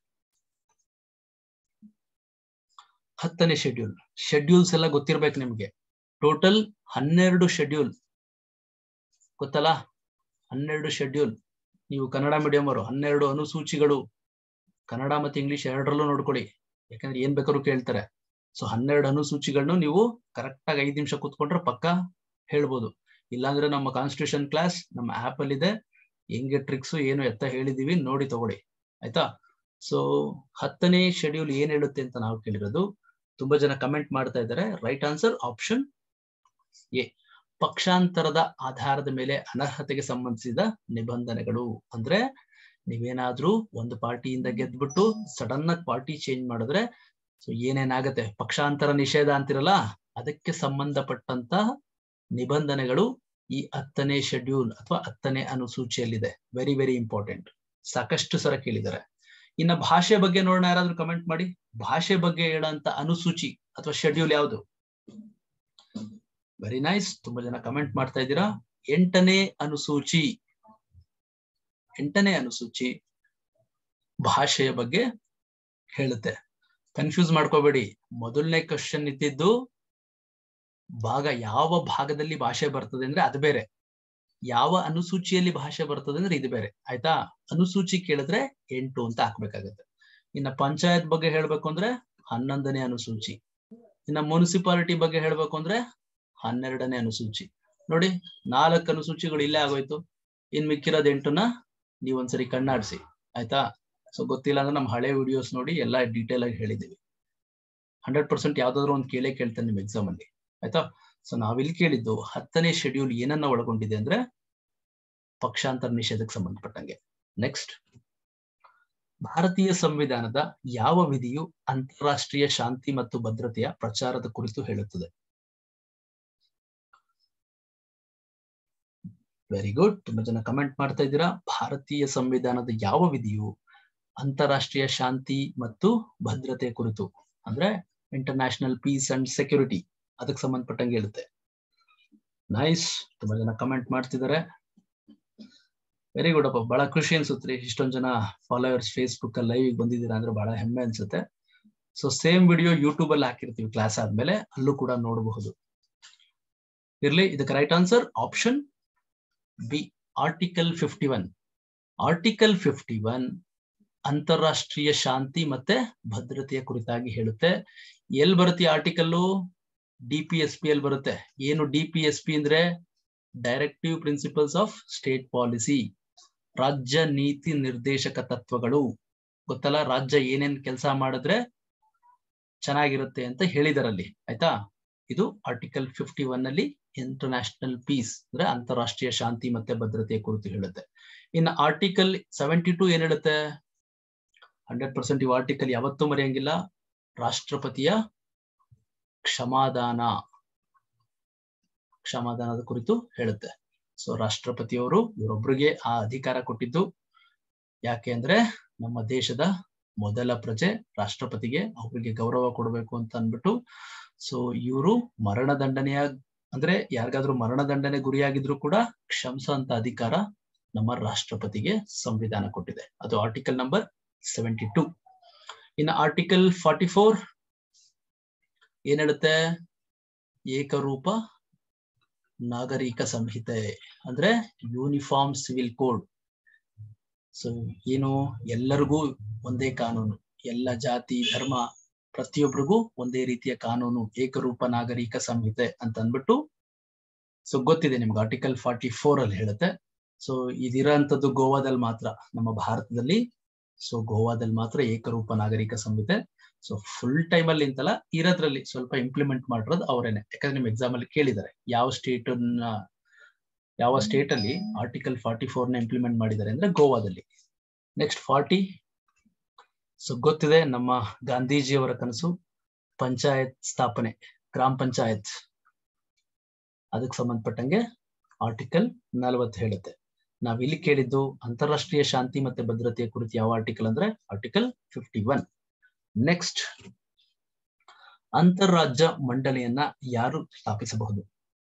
ಹತ್ತನೇ ಶೆಡ್ಯೂಲ್ ಶೆಡ್ಯೂಲ್ಸ್ ಎಲ್ಲ ಗೊತ್ತಿರ್ಬೇಕು ನಿಮ್ಗೆ ಟೋಟಲ್ ಹನ್ನೆರಡು ಶೆಡ್ಯೂಲ್ ಗೊತ್ತಲ್ಲ ಹನ್ನೆರಡು ಶೆಡ್ಯೂಲ್ ನೀವು ಕನ್ನಡ ಮೀಡಿಯಂ ಅವರು ಹನ್ನೆರಡು ಅನುಸೂಚಿಗಳು ಕನ್ನಡ ಮತ್ತೆ ಇಂಗ್ಲಿಷ್ ಎರಡರಲ್ಲೂ ನೋಡ್ಕೊಳ್ಳಿ ಯಾಕಂದ್ರೆ ಏನ್ ಬೇಕಾದ್ರೂ ಕೇಳ್ತಾರೆ ಸೊ ಹನ್ನೆರಡು ಅನುಸೂಚಿಗಳನ್ನು ನೀವು ಕರೆಕ್ಟ್ ಆಗಿ ಐದು ನಿಮಿಷ ಕೂತ್ಕೊಂಡ್ರೆ ಪಕ್ಕ ಹೇಳ್ಬೋದು ಇಲ್ಲಾಂದ್ರೆ ನಮ್ಮ ಕಾನ್ಸ್ಟಿಟ್ಯೂಷನ್ ಕ್ಲಾಸ್ ನಮ್ಮ ಆಪ್ ಅಲ್ಲಿ ಇದೆ ಹೆಂಗೆ ಟ್ರಿಕ್ಸ್ ಏನು ಎತ್ತ ಹೇಳಿದೀವಿ ನೋಡಿ ತಗೊಳ್ಳಿ ಆಯ್ತಾ ಸೊ ಹತ್ತನೇ ಶೆಡ್ಯೂಲ್ ಏನ್ ಹೇಳುತ್ತೆ ಅಂತ ನಾವು ಕೇಳಿರೋದು ತುಂಬಾ ಜನ ಕಮೆಂಟ್ ಮಾಡ್ತಾ ಇದ್ದಾರೆ ರೈಟ್ ಆನ್ಸರ್ ಆಪ್ಷನ್ ಎ ಪಕ್ಷಾಂತರದ ಆಧಾರದ ಮೇಲೆ ಅನರ್ಹತೆಗೆ ಸಂಬಂಧಿಸಿದ ನಿಬಂಧನೆಗಳು ಅಂದ್ರೆ ನೀವೇನಾದ್ರೂ ಒಂದು ಪಾರ್ಟಿಯಿಂದ ಗೆದ್ಬಿಟ್ಟು ಸಡನ್ ಆಗಿ ಪಾರ್ಟಿ ಚೇಂಜ್ ಮಾಡಿದ್ರೆ ಸೊ ಏನೇನಾಗತ್ತೆ ಪಕ್ಷಾಂತರ ನಿಷೇಧ ಅಂತಿರಲ್ಲ ಅದಕ್ಕೆ ಸಂಬಂಧಪಟ್ಟಂತ ನಿಬಂಧನೆಗಳು ಈ ಹತ್ತನೇ ಶೆಡ್ಯೂಲ್ ಅಥವಾ ಹತ್ತನೇ ಅನುಸೂಚಿಯಲ್ಲಿದೆ ವೆರಿ ವೆರಿ ಇಂಪಾರ್ಟೆಂಟ್ ಸಾಕಷ್ಟು ಸರ ಕೇಳಿದ್ದಾರೆ ಇನ್ನ ಭಾಷೆ ಬಗ್ಗೆ ನೋಡೋಣ ಯಾರಾದ್ರೂ ಕಮೆಂಟ್ ಮಾಡಿ ಭಾಷೆ ಬಗ್ಗೆ ಹೇಳಂತ ಅನುಸೂಚಿ ಅಥವಾ ಶೆಡ್ಯೂಲ್ ಯಾವುದು ವೆರಿ ನೈಸ್ ತುಂಬಾ ಜನ ಕಮೆಂಟ್ ಮಾಡ್ತಾ ಇದ್ದೀರಾ ಎಂಟನೇ ಅನುಸೂಚಿ ಎಂಟನೇ ಅನುಸೂಚಿ ಭಾಷೆಯ ಬಗ್ಗೆ ಹೇಳುತ್ತೆ ಕನ್ಫ್ಯೂಸ್ ಮಾಡ್ಕೋಬೇಡಿ ಮೊದಲನೇ ಕ್ವಶನ್ ಇದ್ದಿದ್ದು ಭಾಗ ಯಾವ ಭಾಗದಲ್ಲಿ ಭಾಷೆ ಬರ್ತದೆ ಅಂದ್ರೆ ಅದು ಬೇರೆ ಯಾವ ಅನುಸೂಚಿಯಲ್ಲಿ ಭಾಷೆ ಬರ್ತದೆ ಅಂದ್ರೆ ಇದು ಬೇರೆ ಆಯ್ತಾ ಅನುಸೂಚಿ ಕೇಳಿದ್ರೆ ಎಂಟು ಅಂತ ಹಾಕ್ಬೇಕಾಗತ್ತೆ ಇನ್ನ ಪಂಚಾಯತ್ ಬಗ್ಗೆ ಹೇಳ್ಬೇಕು ಅಂದ್ರೆ ಹನ್ನೊಂದನೇ ಅನುಸೂಚಿ ಇನ್ನ ಮುನ್ಸಿಪಾಲಿಟಿ ಬಗ್ಗೆ ಹೇಳ್ಬೇಕು ಅಂದ್ರೆ ಹನ್ನೆರಡನೇ ಅನುಸೂಚಿ ನೋಡಿ ನಾಲ್ಕು ಅನುಸೂಚಿಗಳು ಇಲ್ಲೇ ಆಗೋಯ್ತು ಇನ್ ಮಿಕ್ಕಿರೋದ್ ಎಂಟುನ ನೀವ್ ಒಂದ್ಸರಿ ಕಣ್ಣಾಡ್ಸಿ ಆಯ್ತಾ ಸೊ ಗೊತ್ತಿಲ್ಲ ಅಂದ್ರೆ ನಮ್ಮ ಹಳೆ ವಿಡಿಯೋಸ್ ನೋಡಿ ಎಲ್ಲ ಡೀಟೇಲ್ ಆಗಿ ಹೇಳಿದೀವಿ ಹಂಡ್ರೆಡ್ ಪರ್ಸೆಂಟ್ ಯಾವ್ದಾದ್ರು ಒಂದು ಕೇಳೇ ಕೇಳ್ತಾನೆ ನಿಮ್ ಎಕ್ಸಾಮ್ ಅಲ್ಲಿ ಆಯ್ತಾ ಸೊ ನಾವಿಲ್ಲಿ ಕೇಳಿದ್ದು ಹತ್ತನೇ ಶೆಡ್ಯೂಲ್ ಏನನ್ನ ಒಳಗೊಂಡಿದೆ ಅಂದ್ರೆ ಪಕ್ಷಾಂತರ ನಿಷೇಧಕ್ಕೆ ಸಂಬಂಧಪಟ್ಟಂಗೆ ನೆಕ್ಸ್ಟ್ ಭಾರತೀಯ ಸಂವಿಧಾನದ ಯಾವ ವಿಧಿಯು ಅಂತಾರಾಷ್ಟ್ರೀಯ ಶಾಂತಿ ಮತ್ತು ಭದ್ರತೆಯ ಪ್ರಚಾರದ ಕುರಿತು ಹೇಳುತ್ತದೆ ವೆರಿ ಗುಡ್ ತುಂಬಾ ಜನ ಕಮೆಂಟ್ ಮಾಡ್ತಾ ಇದ್ದೀರಾ ಭಾರತೀಯ ಸಂವಿಧಾನದ ಯಾವ ವಿಧಿಯು ಅಂತಾರಾಷ್ಟ್ರೀಯ ಶಾಂತಿ ಮತ್ತು ಭದ್ರತೆ ಕುರಿತು ಅಂದ್ರೆ ಇಂಟರ್ನ್ಯಾಷನಲ್ ಪೀಸ್ ಅಂಡ್ ಸೆಕ್ಯೂರಿಟಿ ಅದಕ್ಕೆ ಸಂಬಂಧಪಟ್ಟಂಗೆ ಹೇಳುತ್ತೆ ನೈಸ್ ತುಂಬಾ ಜನ ಕಮೆಂಟ್ ಮಾಡ್ತಿದ್ದಾರೆ ವೆರಿ ಗುಡ್ ಅಪ್ಪ ಬಹಳ ಖುಷಿ ಅನ್ಸುತ್ತೆ ಇಷ್ಟೊಂದ್ ಜನ ಫಾಲೋವರ್ಸ್ ಫೇಸ್ಬುಕ್ ಅಲ್ಲಿ ಲೈವ್ ಬಂದಿದ್ದೀರಾ ಅಂದ್ರೆ ಬಹಳ ಹೆಮ್ಮೆ ಅನ್ಸುತ್ತೆ ಸೊ ಸೇಮ್ ವಿಡಿಯೋ ಯೂಟ್ಯೂಬ್ ಅಲ್ಲಿ ಹಾಕಿರ್ತೀವಿ ಕ್ಲಾಸ್ ಆದ್ಮೇಲೆ ಅಲ್ಲೂ ಕೂಡ ನೋಡಬಹುದು ಇರ್ಲಿ ಇದಕ್ಕೆ right answer option B article fifty one article fifty one ಅಂತಾರಾಷ್ಟ್ರೀಯ ಶಾಂತಿ ಮತ್ತೆ ಭದ್ರತೆಯ ಕುರಿತಾಗಿ ಹೇಳುತ್ತೆ ಎಲ್ ಬರುತ್ತೆ article D P S P L ಬರುತ್ತೆ ಏನು ಡಿ ಪಿ ಎಸ್ ಪಿ ಅಂದ್ರೆ directive principles of state policy ರಾಜ್ಯ ನೀತಿ ನಿರ್ದೇಶಕ ತತ್ವಗಳು ಗೊತ್ತಲ್ಲ ರಾಜ್ಯ ಏನೇನ್ ಕೆಲಸ ಮಾಡಿದ್ರೆ ಚೆನ್ನಾಗಿರುತ್ತೆ ಅಂತ ಹೇಳಿದಾರಲ್ಲಿ ಆಯ್ತಾ ಇದು ಆರ್ಟಿಕಲ್ ಫಿಫ್ಟಿ ಒನ್ ಅಲ್ಲಿ ಇಂಟರ್ನ್ಯಾಷನಲ್ ಪೀಸ್ ಅಂದ್ರೆ ಅಂತಾರಾಷ್ಟ್ರೀಯ ಶಾಂತಿ ಮತ್ತೆ ಭದ್ರತೆಯ ಕುರಿತು ಹೇಳುತ್ತೆ ಇನ್ನು ಆರ್ಟಿಕಲ್ ಸೆವೆಂಟಿ ಟು ಏನ್ ಹೇಳುತ್ತೆ ಹಂಡ್ರೆಡ್ ಪರ್ಸೆಂಟ್ ಈ ಆರ್ಟಿಕಲ್ ಯಾವತ್ತೂ ಮರೆಯಂಗಿಲ್ಲ ರಾಷ್ಟ್ರಪತಿಯ ಕ್ಷಮಾದಾನ ಕ್ಷಮಾದಾನದ ಕುರಿತು ಹೇಳುತ್ತೆ ಸೊ ರಾಷ್ಟ್ರಪತಿಯವರು ಇವರೊಬ್ಬರಿಗೆ ಆ ಅಧಿಕಾರ ಕೊಟ್ಟಿದ್ದು ಯಾಕೆ ಅಂದ್ರೆ ನಮ್ಮ ದೇಶದ ಮೊದಲ ಪ್ರಜೆ ರಾಷ್ಟ್ರಪತಿಗೆ ಅವರಿಗೆ ಗೌರವ ಕೊಡಬೇಕು ಅಂತ ಅನ್ಬಿಟ್ಟು ಸೊ ಇವರು ಮರಣ ದಂಡನೆಯ ಅಂದ್ರೆ ಯಾರಿಗಾದ್ರೂ ಮರಣ ದಂಡನೆ ಗುರಿಯಾಗಿದ್ರು ಕೂಡ ಕ್ಷಮಿಸೋ ಅಂತ ಅಧಿಕಾರ ನಮ್ಮ ರಾಷ್ಟ್ರಪತಿಗೆ ಸಂವಿಧಾನ ಕೊಟ್ಟಿದೆ ಅದು ಆರ್ಟಿಕಲ್ ನಂಬರ್ ಸೆವೆಂಟಿ ಟೂ ಇನ್ನು ಆರ್ಟಿಕಲ್ ಫಾರ್ಟಿ ಫೋರ್ ಏನ್ ಹೇಳುತ್ತೆ ಏಕರೂಪ ನಾಗರಿಕ ಸಂಹಿತೆ ಅಂದ್ರೆ ಯೂನಿಫಾರ್ಮ್ ಸಿವಿಲ್ ಕೋಡ್ ಸೊ ಏನು ಎಲ್ಲರಿಗೂ ಒಂದೇ ಕಾನೂನು ಎಲ್ಲ ಜಾತಿ ಧರ್ಮ ಪ್ರತಿಯೊಬ್ಬರಿಗೂ ಒಂದೇ ರೀತಿಯ ಕಾನೂನು ಏಕರೂಪ ನಾಗರಿಕ ಸಂಹಿತೆ ಅಂತ ಅಂದ್ಬಿಟ್ಟು ಸೊ ಗೊತ್ತಿದೆ ನಿಮ್ಗೆ ಆರ್ಟಿಕಲ್ ಫಾರ್ಟಿ ಫೋರ್ ಅಲ್ಲಿ ಹೇಳುತ್ತೆ ಸೊ ಇದಿರೋಂಥದ್ದು ಗೋವಾದಲ್ಲಿ ಮಾತ್ರ ನಮ್ಮ ಭಾರತದಲ್ಲಿ ಸೊ ಗೋವಾದಲ್ಲಿ ಮಾತ್ರ ಏಕರೂಪ ನಾಗರಿಕ ಸಂಹಿತೆ ಸೊ ಫುಲ್ ಟೈಮ್ ಅಲ್ಲಿ ಅಂತಲ್ಲ ಇರೋದ್ರಲ್ಲಿ ಸ್ವಲ್ಪ ಇಂಪ್ಲಿಮೆಂಟ್ ಮಾಡಿರೋದು ಅವರೇನೆ ಯಾಕಂದ್ರೆ ನಿಮ್ ಎಕ್ಸಾಮ್ ಅಲ್ಲಿ ಕೇಳಿದ್ದಾರೆ ಯಾವ ಸ್ಟೇಟ್ ಯಾವ ಸ್ಟೇಟ್ ಅಲ್ಲಿ ಆರ್ಟಿಕಲ್ ಫಾರ್ಟಿ ಫೋರ್ ನ ಇಂಪ್ಲಿಮೆಂಟ್ ಮಾಡಿದ್ದಾರೆ ಅಂದ್ರೆ ಗೋವಾದಲ್ಲಿ ನೆಕ್ಸ್ಟ್ ಫಾರ್ಟಿ ಸೊ ಗೊತ್ತಿದೆ ನಮ್ಮ ಗಾಂಧೀಜಿಯವರ ಕನಸು ಪಂಚಾಯತ್ ಸ್ಥಾಪನೆ ಗ್ರಾಮ ಪಂಚಾಯತ್ ಅದಕ್ಕೆ ಸಂಬಂಧಪಟ್ಟಂಗೆ ಆರ್ಟಿಕಲ್ ನಲವತ್ತು ಹೇಳುತ್ತೆ ನಾವ್ ಇಲ್ಲಿ ಕೇಳಿದ್ದು ಅಂತಾರಾಷ್ಟ್ರೀಯ ಶಾಂತಿ ಮತ್ತೆ ಭದ್ರತೆಯ ಕುರಿತು ಯಾವ ಆರ್ಟಿಕಲ್ ಅಂದ್ರೆ ಆರ್ಟಿಕಲ್ ಫಿಫ್ಟಿ ಒನ್ ನೆಕ್ಸ್ಟ್ ಅಂತರ್ರಾಜ್ಯ ಮಂಡಳಿಯನ್ನ ಯಾರು ಸ್ಥಾಪಿಸಬಹುದು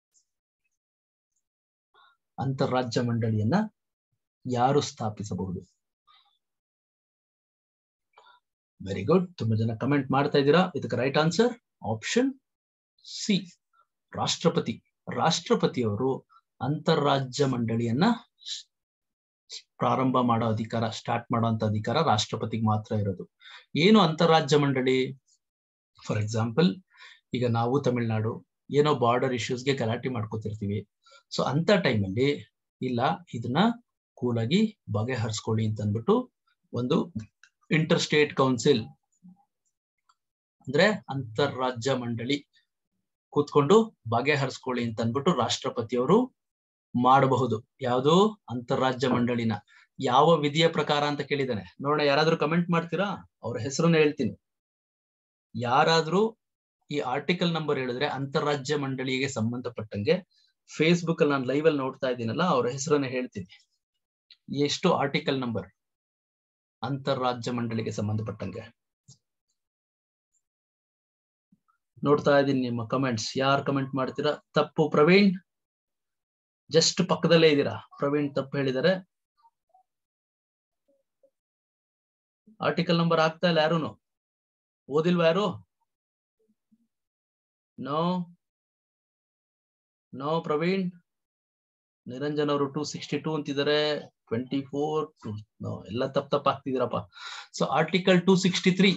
ಅಂತರ್ರಾಜ್ಯ ಮಂಡಳಿಯನ್ನ ಯಾರು ಸ್ಥಾಪಿಸಬಹುದು ವೆರಿ ಗುಡ್ ತುಂಬಾ ಜನ ಕಮೆಂಟ್ ಮಾಡ್ತಾ ಇದ್ದೀರಾ ಇದಕ್ಕೆ ರೈಟ್ ಆನ್ಸರ್ ಆಪ್ಷನ್ ಸಿ ರಾಷ್ಟ್ರಪತಿ ರಾಷ್ಟ್ರಪತಿಯವರು ಅಂತರ್ರಾಜ್ಯ ಮಂಡಳಿಯನ್ನ ಪ್ರಾರಂಭ ಮಾಡೋ ಅಧಿಕಾರ ಸ್ಟಾರ್ಟ್ ಮಾಡೋಂತ ಅಧಿಕಾರ ರಾಷ್ಟ್ರಪತಿಗೆ ಮಾತ್ರ ಇರೋದು ಏನು ಅಂತರ್ರಾಜ್ಯ ಮಂಡಳಿ ಫಾರ್ ಎಕ್ಸಾಂಪಲ್ ಈಗ ನಾವು ತಮಿಳ್ನಾಡು ಏನೋ ಬಾರ್ಡರ್ ಇಶ್ಯೂಸ್ಗೆ ಗಲಾಟೆ ಮಾಡ್ಕೋತಿರ್ತೀವಿ ಸೊ ಅಂತ ಟೈಮಲ್ಲಿ ಇಲ್ಲ ಇದನ್ನ ಕೂಲಾಗಿ ಬಗೆಹರಿಸ್ಕೊಳ್ಳಿ ಅಂತ ಅಂದ್ಬಿಟ್ಟು ಒಂದು ಇಂಟರ್ ಸ್ಟೇಟ್ ಕೌನ್ಸಿಲ್ ಅಂದ್ರೆ ಅಂತರ್ರಾಜ್ಯ ಮಂಡಳಿ ಕೂತ್ಕೊಂಡು ಬಗೆಹರಿಸ್ಕೊಳ್ಳಿ ಅಂತ ಅಂದ್ಬಿಟ್ಟು ರಾಷ್ಟ್ರಪತಿಯವರು ಮಾಡಬಹುದು ಯಾವುದು ಅಂತರ್ರಾಜ್ಯ ಮಂಡಳಿನ ಯಾವ ವಿಧಿಯ ಪ್ರಕಾರ ಅಂತ ಕೇಳಿದಾನೆ ನೋಡೋಣ ಯಾರಾದ್ರೂ ಕಮೆಂಟ್ ಮಾಡ್ತೀರಾ ಅವ್ರ ಹೆಸರನ್ನ ಹೇಳ್ತೀನಿ ಯಾರಾದ್ರೂ ಈ ಆರ್ಟಿಕಲ್ ನಂಬರ್ ಹೇಳಿದ್ರೆ ಅಂತರ್ರಾಜ್ಯ ಮಂಡಳಿಗೆ ಸಂಬಂಧಪಟ್ಟಂಗೆ ಫೇಸ್ಬುಕ್ ಅಲ್ಲಿ ನಾನು ಲೈವ್ ಅಲ್ಲಿ ನೋಡ್ತಾ ಇದ್ದೀನಲ್ಲ ಅವ್ರ ಹೆಸರನ್ನ ಹೇಳ್ತೀನಿ ಎಷ್ಟು ಆರ್ಟಿಕಲ್ ನಂಬರ್ ಅಂತರ್ರಾಜ್ಯ ಮಂಡಳಿಗೆ ಸಂಬಂಧಪಟ್ಟಂಗೆ ನೋಡ್ತಾ ಇದ್ದೀನಿ ನಿಮ್ಮ ಕಮೆಂಟ್ಸ್ ಯಾರು ಕಮೆಂಟ್ ಮಾಡ್ತೀರಾ ತಪ್ಪು ಪ್ರವೀಣ್ ಜಸ್ಟ್ ಪಕ್ಕದಲ್ಲೇ ಇದ್ದೀರಾ ಪ್ರವೀಣ್ ತಪ್ಪು ಹೇಳಿದ್ದಾರೆ ಆರ್ಟಿಕಲ್ ನಂಬರ್ ಆಗ್ತಾ ಇಲ್ಲ ಯಾರುನು ಓದಿಲ್ವಾ ಯಾರು ನೋ ನೋ ಪ್ರವೀಣ್ ನಿರಂಜನ್ ಅವರು ಟೂ ಸಿಕ್ಸ್ಟಿ ಟೂ ಅಂತಿದ್ದಾರೆ ಟ್ವೆಂಟಿ ಫೋರ್ ಟು ನೋ ಎಲ್ಲ ತಪ್ಪ ತಪ್ಪ ಆಗ್ತಿದ್ದೀರಪ್ಪ so article two sixty three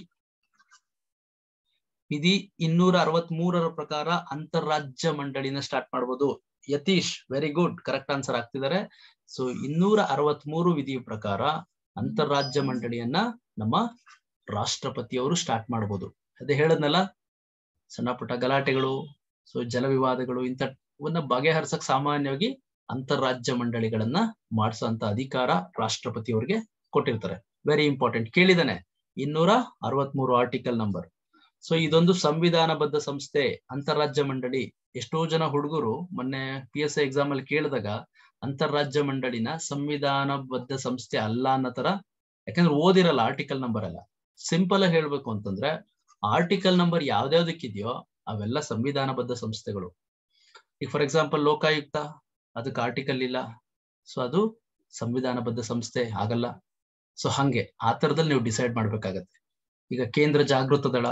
ವಿಧಿ ಇನ್ನೂರ ಅರವತ್ ಮೂರರ ಪ್ರಕಾರ ಅಂತರ್ರಾಜ್ಯ ಮಂಡಳಿನ ಸ್ಟಾರ್ಟ್ ಮಾಡ್ಬೋದು Yatish very good correct answer ಆಗ್ತಿದ್ದಾರೆ ಸೊ ಇನ್ನೂರ ಅರವತ್ ಮೂರು ವಿಧಿಯ ಪ್ರಕಾರ ಅಂತರ್ರಾಜ್ಯ ಮಂಡಳಿಯನ್ನ ನಮ್ಮ ರಾಷ್ಟ್ರಪತಿಯವರು ಸ್ಟಾರ್ಟ್ ಮಾಡ್ಬೋದು ಅದೇ ಹೇಳದ್ನಲ್ಲ ಸಣ್ಣ ಪುಟ್ಟ ಗಲಾಟೆಗಳು ಸೊ ಜಲ ವಿವಾದಗಳು ಇಂಥವನ್ನ ಬಗೆಹರಿಸಕ್ ಸಾಮಾನ್ಯವಾಗಿ ಅಂತರ್ರಾಜ್ಯ ಮಂಡಳಿಗಳನ್ನ ಮಾಡಿಸುವಂತ ಅಧಿಕಾರ ರಾಷ್ಟ್ರಪತಿಯವರಿಗೆ ಕೊಟ್ಟಿರ್ತಾರೆ ವೆರಿ ಇಂಪಾರ್ಟೆಂಟ್ ಕೇಳಿದಾನೆ ಇನ್ನೂರ ಅರವತ್ ಮೂರು ಆರ್ಟಿಕಲ್ ನಂಬರ್ ಸೊ ಇದೊಂದು ಸಂವಿಧಾನಬದ್ಧ ಸಂಸ್ಥೆ ಅಂತರ್ರಾಜ್ಯ ಮಂಡಳಿ ಎಷ್ಟೋ ಜನ ಹುಡುಗರು ಮೊನ್ನೆ ಪಿ ಎಸ್ ಐ ಎಕ್ಸಾಮ್ ಅಲ್ಲಿ ಕೇಳಿದಾಗ ಅಂತರ್ರಾಜ್ಯ ಮಂಡಳಿನ ಸಂವಿಧಾನಬದ್ಧ ಸಂಸ್ಥೆ ಅಲ್ಲ ಅನ್ನೋ ತರ ಯಾಕಂದ್ರೆ ಓದಿರಲ್ಲ ಆರ್ಟಿಕಲ್ ನಂಬರ್ ಎಲ್ಲ ಸಿಂಪಲ್ ಆಗಿ ಹೇಳ್ಬೇಕು ಅಂತಂದ್ರೆ ಆರ್ಟಿಕಲ್ ನಂಬರ್ ಯಾವ್ದ್ಯಾವ್ದಕ್ಕಿದೆಯೋ ಅವೆಲ್ಲ ಸಂವಿಧಾನಬದ್ಧ ಸಂಸ್ಥೆಗಳು ಈಗ ಫಾರ್ ಎಕ್ಸಾಂಪಲ್ ಲೋಕಾಯುಕ್ತ ಅದಕ್ಕೆ ಆರ್ಟಿಕಲ್ ಇಲ್ಲ ಸೊ ಅದು ಸಂವಿಧಾನಬದ್ಧ ಸಂಸ್ಥೆ ಆಗಲ್ಲ ಸೊ ಹಂಗೆ ಆ ತರದಲ್ಲಿ ನೀವು ಡಿಸೈಡ್ ಮಾಡ್ಬೇಕಾಗತ್ತೆ ಈಗ ಕೇಂದ್ರ ಜಾಗೃತ ದಳ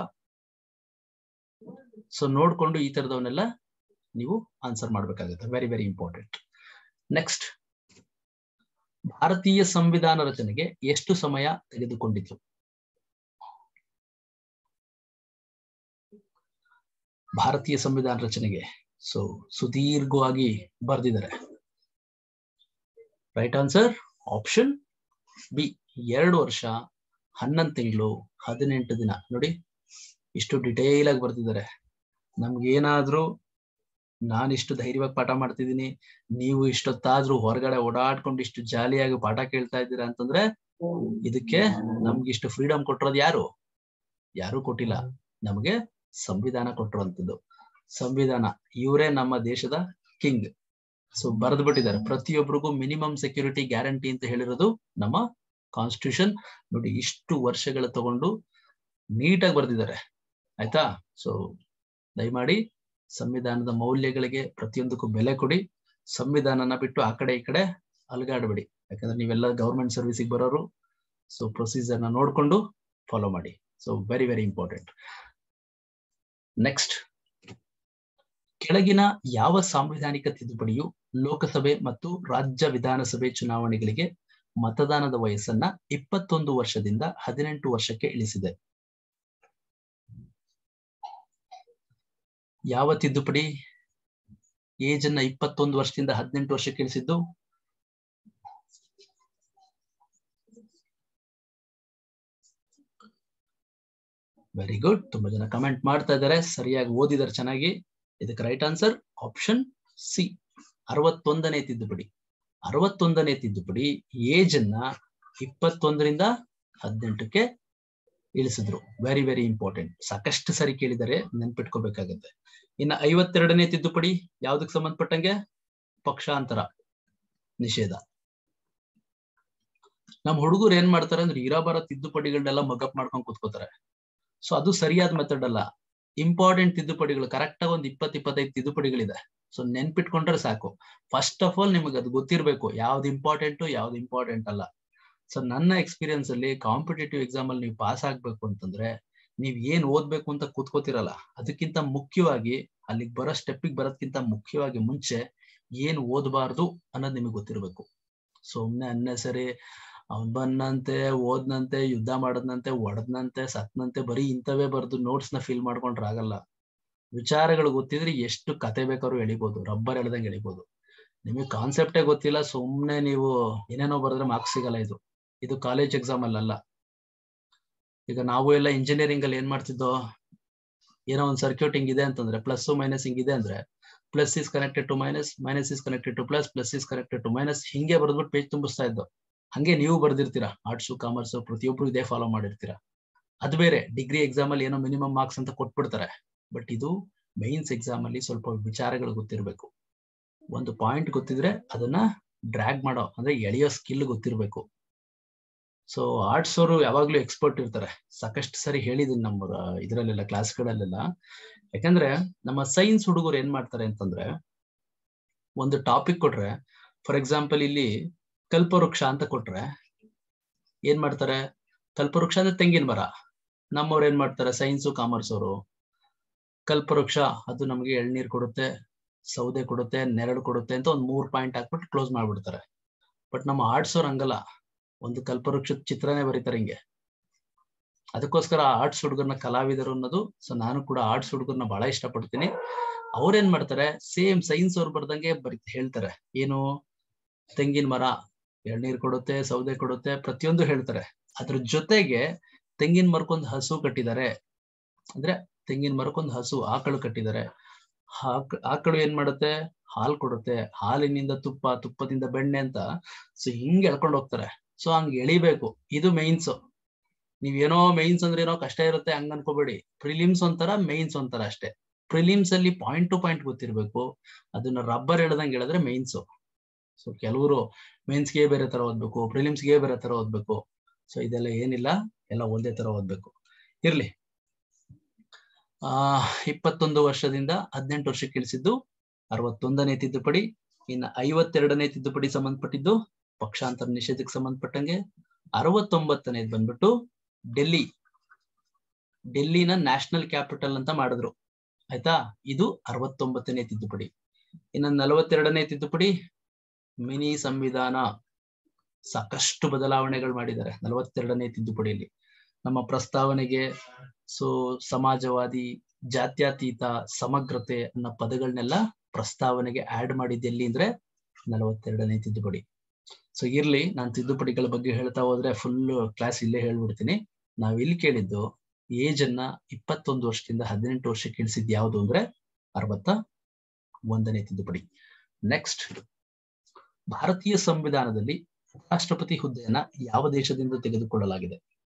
ಸೊ ನೋಡ್ಕೊಂಡು ಈ ತರದವನ್ನೆಲ್ಲ ನೀವು ಆನ್ಸರ್ ಮಾಡ್ಬೇಕಾಗತ್ತೆ ವೆರಿ ವೆರಿ ಇಂಪಾರ್ಟೆಂಟ್ ನೆಕ್ಸ್ಟ್ ಭಾರತೀಯ ಸಂವಿಧಾನ ರಚನೆಗೆ ಎಷ್ಟು ಸಮಯ ತೆಗೆದುಕೊಂಡಿತು ಭಾರತೀಯ ಸಂವಿಧಾನ ರಚನೆಗೆ ಸೊ ಸುದೀರ್ಘವಾಗಿ ಬರೆದಿದ್ದಾರೆ ರೈಟ್ ಆನ್ಸರ್ ಆಪ್ಷನ್ ಬಿ ಎರಡು ವರ್ಷ ಹನ್ನೊಂದು ತಿಂಗಳು ಹದಿನೆಂಟು ದಿನ ನೋಡಿ ಇಷ್ಟು ಡಿಟೇಲ್ ಆಗಿ ಬರ್ತಿದ್ದಾರೆ ನಮ್ಗೇನಾದ್ರೂ ನಾನು ಇಷ್ಟು ಧೈರ್ಯವಾಗಿ ಪಾಠ ಮಾಡ್ತಿದ್ದೀನಿ ನೀವು ಇಷ್ಟೊತ್ತಾದ್ರೂ ಹೊರಗಡೆ ಓಡಾಡ್ಕೊಂಡು ಇಷ್ಟು ಜಾಲಿಯಾಗಿ ಪಾಠ ಕೇಳ್ತಾ ಇದ್ದೀರಾ ಅಂತಂದ್ರೆ ಇದಕ್ಕೆ ನಮ್ಗೆ ಇಷ್ಟು ಫ್ರೀಡಮ್ ಕೊಟ್ಟಿರೋದು ಯಾರು ಯಾರು ಕೊಟ್ಟಿಲ್ಲ ನಮಗೆ ಸಂವಿಧಾನ ಕೊಟ್ಟಿರುವಂತದ್ದು ಸಂವಿಧಾನ ಇವರೇ ನಮ್ಮ ದೇಶದ ಕಿಂಗ್ ಸೊ ಬರೆದು ಬಿಟ್ಟಿದ್ದಾರೆ ಪ್ರತಿಯೊಬ್ಬರಿಗೂ ಮಿನಿಮಮ್ ಸೆಕ್ಯೂರಿಟಿ ಗ್ಯಾರಂಟಿ ಅಂತ ಹೇಳಿರೋದು ನಮ್ಮ ಕಾನ್ಸ್ಟಿಟ್ಯೂಷನ್ ನೋಡಿ ಇಷ್ಟು ವರ್ಷಗಳ ತಗೊಂಡು ನೀಟಾಗಿ ಬರ್ದಿದ್ದಾರೆ ಆಯ್ತಾ ಸೊ ದಯಮಾಡಿ ಸಂವಿಧಾನದ ಮೌಲ್ಯಗಳಿಗೆ ಪ್ರತಿಯೊಂದಕ್ಕೂ ಬೆಲೆ ಕೊಡಿ ಸಂವಿಧಾನನ ಬಿಟ್ಟು ಆ ಕಡೆ ಈ ಕಡೆ ಅಲ್ಗಾಡ್ಬೇಡಿ ಯಾಕಂದ್ರೆ ನೀವೆಲ್ಲ ಗೌರ್ಮೆಂಟ್ ಸರ್ವಿಸಿಗೆ ಬರೋರು ಸೊ ಪ್ರೊಸೀಜರ್ ನ ನೋಡ್ಕೊಂಡು ಫಾಲೋ ಮಾಡಿ so very very important next ಕೆಳಗಿನ ಯಾವ ಸಾಂವಿಧಾನಿಕ ತಿದ್ದುಪಡಿಯು ಲೋಕಸಭೆ ಮತ್ತು ರಾಜ್ಯ ವಿಧಾನಸಭೆ ಚುನಾವಣೆಗಳಿಗೆ ಮತದಾನದ ವಯಸ್ಸನ್ನ ಇಪ್ಪತ್ತೊಂದು ವರ್ಷದಿಂದ ಹದಿನೆಂಟು ವರ್ಷಕ್ಕೆ ಇಳಿಸಿದೆ ಯಾವ ತಿದ್ದುಪಡಿ ಏಜ್ ಅನ್ನ ಇಪ್ಪತ್ತೊಂದು ವರ್ಷದಿಂದ ಹದಿನೆಂಟು ವರ್ಷಕ್ಕೆ ಇಳಿಸಿದ್ದು ವೆರಿ ಗುಡ್ ತುಂಬಾ ಜನ ಕಮೆಂಟ್ ಮಾಡ್ತಾ ಇದ್ದಾರೆ ಸರಿಯಾಗಿ ಓದಿದಾರೆ ಚೆನ್ನಾಗಿ ಇದಕ್ಕೆ ರೈಟ್ ಆನ್ಸರ್ ಆಪ್ಷನ್ ಸಿ ಅರವತ್ತೊಂದನೇ ತಿದ್ದುಪಡಿ ಅರವತ್ತೊಂದನೇ ತಿದ್ದುಪಡಿ ಏಜ್ ಅನ್ನ ಇಪ್ಪತ್ತೊಂದರಿಂದ ಹದಿನೆಂಟಕ್ಕೆ ಇಳಿಸಿದ್ರು ವೆರಿ ವೆರಿ ಇಂಪಾರ್ಟೆಂಟ್ ಸಾಕಷ್ಟು ಸರಿ ಕೇಳಿದರೆ ನೆನ್ಪಿಟ್ಕೋಬೇಕಾಗತ್ತೆ ಇನ್ನು ಐವತ್ತೆರಡನೇ ತಿದ್ದುಪಡಿ ಯಾವ್ದಕ್ ಸಂಬಂಧಪಟ್ಟಂಗೆ ಪಕ್ಷಾಂತರ ನಿಷೇಧ ನಮ್ ಹುಡುಗರು ಏನ್ ಮಾಡ್ತಾರೆ ಅಂದ್ರೆ ಇರಾಬರ ತಿದ್ದುಪಡಿಗಳನ್ನೆಲ್ಲ ಮಗಪ್ ಮಾಡ್ಕೊಂಡ್ ಕೂತ್ಕೋತಾರೆ ಸೊ ಅದು ಸರಿಯಾದ ಮೆಥಡ್ ಅಲ್ಲ ಇಂಪಾರ್ಟೆಂಟ್ ತಿದ್ದುಪಡಿಗಳು ಕರೆಕ್ಟ್ ಆಗಿ ಒಂದ್ ಇಪ್ಪತ್ ಇಪ್ಪತ್ತೈದು ತಿದ್ದುಪಡಿಗಳಿದೆ ಸೊ ನೆನ್ಪಿಟ್ಕೊಂಡ್ರೆ ಸಾಕು ಫಸ್ಟ್ ಆಫ್ ಆಲ್ ನಿಮಗೆ ಅದು ಗೊತ್ತಿರ್ಬೇಕು ಯಾವ್ದು ಇಂಪಾರ್ಟೆಂಟ್ ಯಾವ್ದು ಇಂಪಾರ್ಟೆಂಟ್ ಅಲ್ಲ ಸೊ ನನ್ನ ಎಕ್ಸ್ಪೀರಿಯನ್ಸ್ ಅಲ್ಲಿ ಕಾಂಪಿಟೇಟಿವ್ ಎಕ್ಸಾಮ್ ಅಲ್ಲಿ ನೀವು ಪಾಸ್ ಆಗ್ಬೇಕು ಅಂತಂದ್ರೆ ನೀವ್ ಏನ್ ಓದ್ಬೇಕು ಅಂತ ಕೂತ್ಕೋತಿರಲ್ಲ ಅದಕ್ಕಿಂತ ಮುಖ್ಯವಾಗಿ ಅಲ್ಲಿಗೆ ಬರೋ ಸ್ಟೆಪ್ಪಿಗೆ ಬರೋದ್ಕಿಂತ ಮುಖ್ಯವಾಗಿ ಮುಂಚೆ ಏನ್ ಓದಬಾರ್ದು ಅನ್ನೋದು ನಿಮಗೆ ಗೊತ್ತಿರ್ಬೇಕು ಸುಮ್ನೆ ಅನ್ನೆಸರಿ ಅವ್ನ್ ಬಂದಂತೆ ಓದ್ನಂತೆ ಯುದ್ಧ ಮಾಡದ್ನಂತೆ ಒಡದ್ನಂತೆ ಸತ್ನಂತೆ ಬರೀ ಇಂಥವೇ ಬರ್ದು ನೋಟ್ಸ್ ನ ಫಿಲ್ ಮಾಡ್ಕೊಂಡ್ರೆ ಆಗಲ್ಲ ವಿಚಾರಗಳು ಗೊತ್ತಿದ್ರೆ ಎಷ್ಟು ಕತೆ ಬೇಕಾದ್ರೂ ಎಳಿಬಹುದು ರಬ್ಬರ್ ಎಳ್ದಂಗೆ ಎಳಿಬಹುದು ನಿಮಗೆ ಕಾನ್ಸೆಪ್ಟೇ ಗೊತ್ತಿಲ್ಲ ಸುಮ್ನೆ ನೀವು ಏನೇನೋ ಬರೆದ್ರೆ ಮಾರ್ಕ್ಸ್ ಸಿಗಲ್ಲ ಇದು ಇದು ಕಾಲೇಜ್ ಎಕ್ಸಾಮ್ ಅಲ್ಲಲ್ಲ ಈಗ ನಾವು ಎಲ್ಲ ಇಂಜಿನಿಯರಿಂಗ್ ಅಲ್ಲಿ ಏನ್ ಮಾಡ್ತಿದ್ದೋ ಏನೋ ಒಂದು ಸರ್ಕ್ಯೂಟ್ ಹಿಂಗಿದೆ ಅಂತಂದ್ರೆ ಪ್ಲಸ್ ಮೈನಸ್ ಹಿಂಗಿದೆ ಅಂದ್ರೆ plus is connected to minus minus is connected to plus plus is connected to minus ಹಿಂಗೆ ಬರ್ದ್ಬಿಟ್ಟು ಪೇಜ್ ತುಂಬಿಸ್ತಾ ಇದ್ದೋ ಹಂಗೆ ನೀವು ಬರ್ದಿರ್ತೀರಾ ಆರ್ಟ್ಸ್ ಕಾಮರ್ಸ್ ಪ್ರತಿಯೊಬ್ರು ಇದೇ ಫಾಲೋ ಮಾಡಿರ್ತೀರಾ ಅದು ಬೇರೆ ಡಿಗ್ರಿ ಎಕ್ಸಾಮ್ ಅಲ್ಲಿ ಏನೋ ಮಿನಿಮಮ್ ಮಾರ್ಕ್ಸ್ ಅಂತ ಕೊಟ್ಬಿಡ್ತಾರೆ ಬಟ್ ಇದು ಮೈನ್ಸ್ ಎಕ್ಸಾಮ್ ಅಲ್ಲಿ ಸ್ವಲ್ಪ ವಿಚಾರಗಳು ಗೊತ್ತಿರ್ಬೇಕು ಒಂದು ಪಾಯಿಂಟ್ ಗೊತ್ತಿದ್ರೆ ಅದನ್ನ ಡ್ರ್ಯಾಗ್ ಮಾಡೋ ಅಂದ್ರೆ ಎಳೆಯೋ ಸ್ಕಿಲ್ ಗೊತ್ತಿರ್ಬೇಕು ಸೊ ಆರ್ಟ್ಸ್ ಅವರು ಯಾವಾಗ್ಲೂ ಎಕ್ಸ್ಪರ್ಟ್ ಇರ್ತಾರೆ ಸಾಕಷ್ಟು ಸರಿ ಹೇಳಿದೀನಿ ನಮ್ಮ ಇದ್ರಲ್ಲೆಲ್ಲ ಕ್ಲಾಸ್ಗಳಲ್ಲೆಲ್ಲ ಯಾಕಂದ್ರೆ ನಮ್ಮ ಸೈನ್ಸ್ ಹುಡುಗರು ಏನ್ ಮಾಡ್ತಾರೆ ಅಂತಂದ್ರೆ ಒಂದು ಟಾಪಿಕ್ ಕೊಟ್ರೆ ಫಾರ್ ಎಕ್ಸಾಂಪಲ್ ಇಲ್ಲಿ ಕಲ್ಪವೃಕ್ಷ ಅಂತ ಕೊಟ್ರೆ ಏನ್ ಮಾಡ್ತಾರೆ ಕಲ್ಪವೃಕ್ಷ ಅಂದ್ರೆ ತೆಂಗಿನ ಮರ ನಮ್ಮವ್ರು ಏನ್ ಮಾಡ್ತಾರೆ ಸೈನ್ಸು ಕಾಮರ್ಸ್ ಅವರು ಕಲ್ಪವೃಕ್ಷ ಅದು ನಮ್ಗೆ ಎಳ್ನೀರ್ ಕೊಡುತ್ತೆ ಸೌದೆ ಕೊಡುತ್ತೆ ನೆರಳು ಕೊಡುತ್ತೆ ಅಂತ ಒಂದ್ ಮೂರ್ ಪಾಯಿಂಟ್ ಹಾಕ್ಬಿಟ್ಟು ಕ್ಲೋಸ್ ಮಾಡ್ಬಿಡ್ತಾರೆ ಬಟ್ ನಮ್ಮ ಆರ್ಟ್ಸ್ ಅವ್ರು ಹಂಗಲ್ಲ ಒಂದು ಕಲ್ಪವೃಕ್ಷದ ಚಿತ್ರನೇ ಬರೀತಾರೆ ಹಿಂಗೆ ಅದಕ್ಕೋಸ್ಕರ ಆರ್ಟ್ಸ್ ಹುಡುಗರ್ನ ಕಲಾವಿದರು ಅನ್ನೋದು ಸೊ ನಾನು ಕೂಡ ಆರ್ಟ್ಸ್ ಹುಡುಗರ್ನ ಬಹಳ ಇಷ್ಟಪಡ್ತೀನಿ ಅವ್ರೇನ್ ಮಾಡ್ತಾರೆ ಸೇಮ್ ಸೈನ್ಸ್ ಅವ್ರು ಬರ್ದಂಗೆ ಬರಿ ಹೇಳ್ತಾರೆ ಏನು ತೆಂಗಿನ ಮರ ಎಳ್ನೀರ್ ಕೊಡುತ್ತೆ ಸೌದೆ ಕೊಡುತ್ತೆ ಪ್ರತಿಯೊಂದು ಹೇಳ್ತಾರೆ ಅದ್ರ ಜೊತೆಗೆ ತೆಂಗಿನ ಮರಕ್ಕೊಂದು ಹಸು ಕಟ್ಟಿದ್ದಾರೆ ಅಂದ್ರೆ ತೆಂಗಿನ ಮರಕ್ಕೊಂದು ಹಸು ಆಕಳು ಕಟ್ಟಿದ್ದಾರೆ ಆಕಳು ಏನ್ ಮಾಡುತ್ತೆ ಹಾಲು ಕೊಡುತ್ತೆ ಹಾಲಿನಿಂದ ತುಪ್ಪ ತುಪ್ಪದಿಂದ ಬೆಣ್ಣೆ ಅಂತ ಸೊ ಹಿಂಗ್ ಎಳ್ಕೊಂಡು ಹೋಗ್ತಾರೆ ಸೊ ಹಂಗ್ ಎಳಿಬೇಕು ಇದು ಮೈನ್ಸ್ ನೀವೇನೋ ಮೈನ್ಸ್ ಅಂದ್ರೆ ಏನೋ ಕಷ್ಟ ಇರುತ್ತೆ ಹಂಗ ಅನ್ಕೋಬೇಡಿ ಪ್ರಿಲಿಮ್ಸ್ ಒಂಥರ ಮೈನ್ಸ್ ಒಂಥರ ಅಷ್ಟೇ ಪ್ರಿಲಿಮ್ಸ್ ಅಲ್ಲಿ ಪಾಯಿಂಟ್ ಟು ಪಾಯಿಂಟ್ ಗೊತ್ತಿರ್ಬೇಕು ಅದನ್ನ ರಬ್ಬರ್ ಎಳ್ದಂಗೆ ಹೇಳಿದ್ರೆ ಮೈನ್ಸ್ ಸೊ ಕೆಲವರು ಮೇನ್ಸ್ಗೆ ಬೇರೆ ತರ ಓದ್ಬೇಕು ಪ್ರಿಲಿಮ್ಸ್ಗೆ ಬೇರೆ ತರ ಓದ್ಬೇಕು ಸೊ ಇದೆಲ್ಲ ಏನಿಲ್ಲ ಎಲ್ಲ ಒಂದೇ ತರ ಓದ್ಬೇಕು ಇರ್ಲಿ ಆ ಇಪ್ಪತ್ತೊಂದು ವರ್ಷದಿಂದ ಹದಿನೆಂಟು ವರ್ಷಕ್ಕೆ ಇಳಿಸಿದ್ದು ಅರವತ್ತೊಂದನೇ ತಿದ್ದುಪಡಿ ಇನ್ನು ಐವತ್ತೆರಡನೇ ತಿದ್ದುಪಡಿ ಸಂಬಂಧಪಟ್ಟಿದ್ದು ಪಕ್ಷಾಂತರ ನಿಷೇಧಕ್ಕೆ ಸಂಬಂಧಪಟ್ಟಂಗೆ ಅರವತ್ತೊಂಬತ್ತನೇದು ಬಂದ್ಬಿಟ್ಟು ಡೆಲ್ಲಿ ಡೆಲ್ಲಿನ ನ್ಯಾಷನಲ್ ಕ್ಯಾಪಿಟಲ್ ಅಂತ ಮಾಡಿದ್ರು ಆಯ್ತಾ ಇದು ಅರವತ್ತೊಂಬತ್ತನೇ ತಿದ್ದುಪಡಿ ಇನ್ನು ನಲವತ್ತೆರಡನೇ ತಿದ್ದುಪಡಿ ಮಿನಿ ಸಂವಿಧಾನ ಸಾಕಷ್ಟು ಬದಲಾವಣೆಗಳು ಮಾಡಿದ್ದಾರೆ ನಲವತ್ತೆರಡನೇ ತಿದ್ದುಪಡಿಯಲ್ಲಿ ನಮ್ಮ ಪ್ರಸ್ತಾವನೆಗೆ ಸೊ ಸಮಾಜವಾದಿ ಜಾತ್ಯತೀತ ಸಮಗ್ರತೆ ಅನ್ನೋ ಪದಗಳನ್ನೆಲ್ಲ ಪ್ರಸ್ತಾವನೆಗೆ ಆಡ್ ಮಾಡಿದ್ದು ಎಲ್ಲಿ ಅಂದ್ರೆ ನಲವತ್ತೆರಡನೇ ತಿದ್ದುಪಡಿ ಸೊ ಇರ್ಲಿ ನಾನು ತಿದ್ದುಪಡಿಗಳ ಬಗ್ಗೆ ಹೇಳ್ತಾ ಹೋದ್ರೆ ಫುಲ್ ಕ್ಲಾಸ್ ಇಲ್ಲೇ ಹೇಳ್ಬಿಡ್ತೀನಿ ನಾವ್ ಇಲ್ಲಿ ಕೇಳಿದ್ದು ಏಜ್ ಅನ್ನ ಇಪ್ಪತ್ತೊಂದು ವರ್ಷದಿಂದ ಹದಿನೆಂಟು ವರ್ಷಕ್ಕೆ ಇಳಿಸಿದ್ ಯಾವುದು ಅಂದ್ರೆ ಅರವತ್ತ ಒಂದನೇ ತಿದ್ದುಪಡಿ ನೆಕ್ಸ್ಟ್ ಭಾರತೀಯ ಸಂವಿಧಾನದಲ್ಲಿ ರಾಷ್ಟ್ರಪತಿ ಹುದ್ದೆಯನ್ನ ಯಾವ ದೇಶದಿಂದ ತೆಗೆದುಕೊಳ್ಳಲಾಗಿದೆ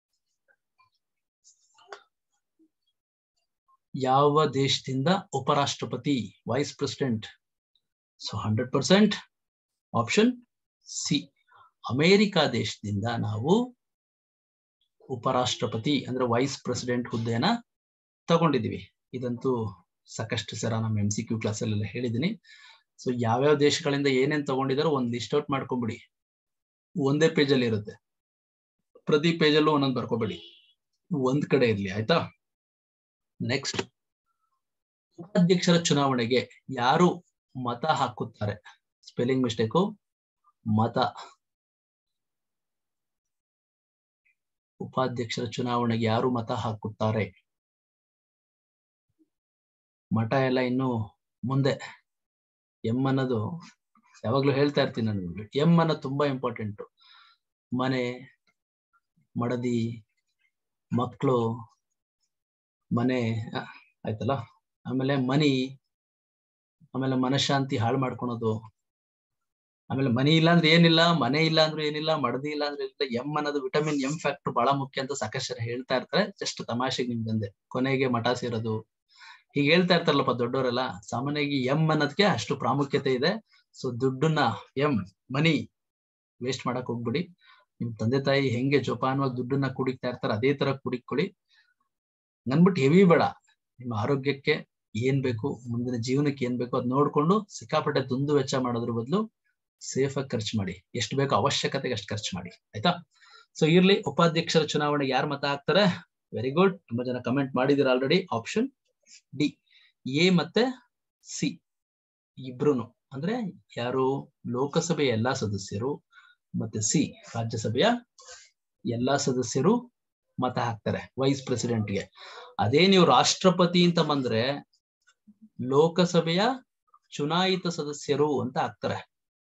ಯಾವ ದೇಶದಿಂದ ಉಪರಾಷ್ಟ್ರಪತಿ vice president so hundred percent option C America ದೇಶದಿಂದ ನಾವು ಉಪರಾಷ್ಟ್ರಪತಿ ಅಂದ್ರೆ ವೈಸ್ ಪ್ರೆಸಿಡೆಂಟ್ ಹುದ್ದೆಯನ್ನ ತಗೊಂಡಿದೀವಿ ಇದಂತೂ ಸಾಕಷ್ಟು ಸರ ನಮ್ಮ ಎಂ ಸಿ ಕ್ಯೂ ಕ್ಲಾಸ್ ಅಲ್ಲೆಲ್ಲ ಹೇಳಿದೀನಿ ಸೊ ಯಾವ್ಯಾವ ದೇಶಗಳಿಂದ ಏನೇನ್ ತಗೊಂಡಿದಾರೋ ಒಂದ್ ಲಿಸ್ಟ್ ಔಟ್ ಮಾಡ್ಕೊಂಬಿಡಿ ಒಂದೇ ಪೇಜ್ ಅಲ್ಲಿ ಇರುತ್ತೆ ಪ್ರತಿ ಪೇಜ್ ಅಲ್ಲೂ ಒಂದೊಂದು ಬರ್ಕೋಬೇಡಿ ಒಂದ್ ಕಡೆ ಇರ್ಲಿ ಆಯ್ತಾ ನೆಕ್ಸ್ಟ್ ಉಪಾಧ್ಯಕ್ಷರ ಚುನಾವಣೆಗೆ ಯಾರು ಮತ ಹಾಕುತ್ತಾರೆ ಸ್ಪೆಲ್ಲಿಂಗ್ ಮಿಸ್ಟೇಕು ಮತ ಉಪಾಧ್ಯಕ್ಷರ ಚುನಾವಣೆಗೆ ಯಾರು ಮತ ಹಾಕುತ್ತಾರೆ ಮಠ ಎಲ್ಲ ಇನ್ನು ಮುಂದೆ ಎಂ ಅನ್ನೋದು ಯಾವಾಗ್ಲೂ ಹೇಳ್ತಾ ಇರ್ತೀನಿ ನಾನು ಎಂ ಅನ್ನೋದು ತುಂಬಾ ಇಂಪಾರ್ಟೆಂಟ್ ಮನೆ ಮಡದಿ ಮಕ್ಕಳು ಮನೆ ಆಯ್ತಲ್ಲ ಆಮೇಲೆ ಮನಿ ಆಮೇಲೆ ಮನಶಾಂತಿ ಹಾಳು ಮಾಡ್ಕೊಳೋದು ಆಮೇಲೆ ಮನಿ ಇಲ್ಲ ಅಂದ್ರೆ ಏನಿಲ್ಲ ಮನೆ ಇಲ್ಲ ಅಂದ್ರೆ ಏನಿಲ್ಲ ಮಡದಿ ಇಲ್ಲ ಅಂದ್ರೆ ಏನಿಲ್ಲ ಎಂ ಅನ್ನೋದು ವಿಟಮಿನ್ ಎಂ ಫ್ಯಾಕ್ಟರ್ ಬಹಳ ಮುಖ್ಯ ಅಂತ ಸಾಕಷ್ಟು ಜನ ಹೇಳ್ತಾ ಇರ್ತಾರೆ ಜಸ್ಟ್ ತಮಾಷೆಗೆ ನಿಮ್ದಂದೆ ಕೊನೆಗೆ ಮಠ ಸೇರೋದು ಹೀಗೆ ಹೇಳ್ತಾ ಇರ್ತಾರಲ್ಲಪ್ಪ ದೊಡ್ಡವರೆಲ್ಲ ಸಾಮಾನ್ಯವಾಗಿ ಎಂ ಅನ್ನೋದಕ್ಕೆ ಅಷ್ಟು ಪ್ರಾಮುಖ್ಯತೆ ಇದೆ ಸೊ ದುಡ್ಡನ್ನ ಎಂ ಮನಿ ವೇಸ್ಟ್ ಮಾಡಕ್ ಹೋಗ್ಬಿಡಿ ನಿಮ್ ತಂದೆ ತಾಯಿ ಹೆಂಗೆ ಜೋಪಾನವಾಗಿ ದುಡ್ಡನ್ನ ಕುಡಿತಾ ಇರ್ತಾರೆ ಅದೇ ತರ ಕುಡಿಕೊಳ್ಳಿ ನನ್ಬಿಟ್ಟು ಹೆವಿ ಬೇಡ ನಿಮ್ಮ ಆರೋಗ್ಯಕ್ಕೆ ಏನ್ ಬೇಕು ಮುಂದಿನ ಜೀವನಕ್ಕೆ ಏನ್ ಬೇಕು ಅದ್ ನೋಡ್ಕೊಂಡು ಸಿಕ್ಕಾಪಟ್ಟೆ ದುಂದು ವೆಚ್ಚ ಮಾಡೋದ್ರ ಬದಲು ಸೇಫ್ ಆಗಿ ಖರ್ಚು ಮಾಡಿ ಎಷ್ಟು ಬೇಕೋ ಅವಶ್ಯಕತೆಗೆ ಅಷ್ಟು ಖರ್ಚು ಮಾಡಿ ಆಯ್ತಾ ಸೊ ಇರ್ಲಿ ಉಪಾಧ್ಯಕ್ಷರ ಚುನಾವಣೆಗೆ ಯಾರು ಮತ ಹಾಕ್ತಾರೆ ವೆರಿ ಗುಡ್ ತುಂಬಾ ಜನ ಕಮೆಂಟ್ ಮಾಡಿದಿರ ಆಲ್ರೆಡಿ ಆಪ್ಷನ್ ಡಿ ಎ ಮತ್ತೆ ಸಿ ಇಬ್ರುನು ಅಂದ್ರೆ ಯಾರು ಲೋಕಸಭೆಯ ಎಲ್ಲಾ ಸದಸ್ಯರು ಮತ್ತೆ ಸಿ ರಾಜ್ಯಸಭೆಯ ಎಲ್ಲಾ ಸದಸ್ಯರು ಮತ ಹಾಕ್ತಾರೆ ವೈಸ್ ಪ್ರೆಸಿಡೆಂಟ್ಗೆ ಅದೇ ನೀವು ರಾಷ್ಟ್ರಪತಿ ಅಂತ ಬಂದ್ರೆ ಲೋಕಸಭೆಯ ಚುನಾಯಿತ ಸದಸ್ಯರು ಅಂತ ಹಾಕ್ತಾರೆ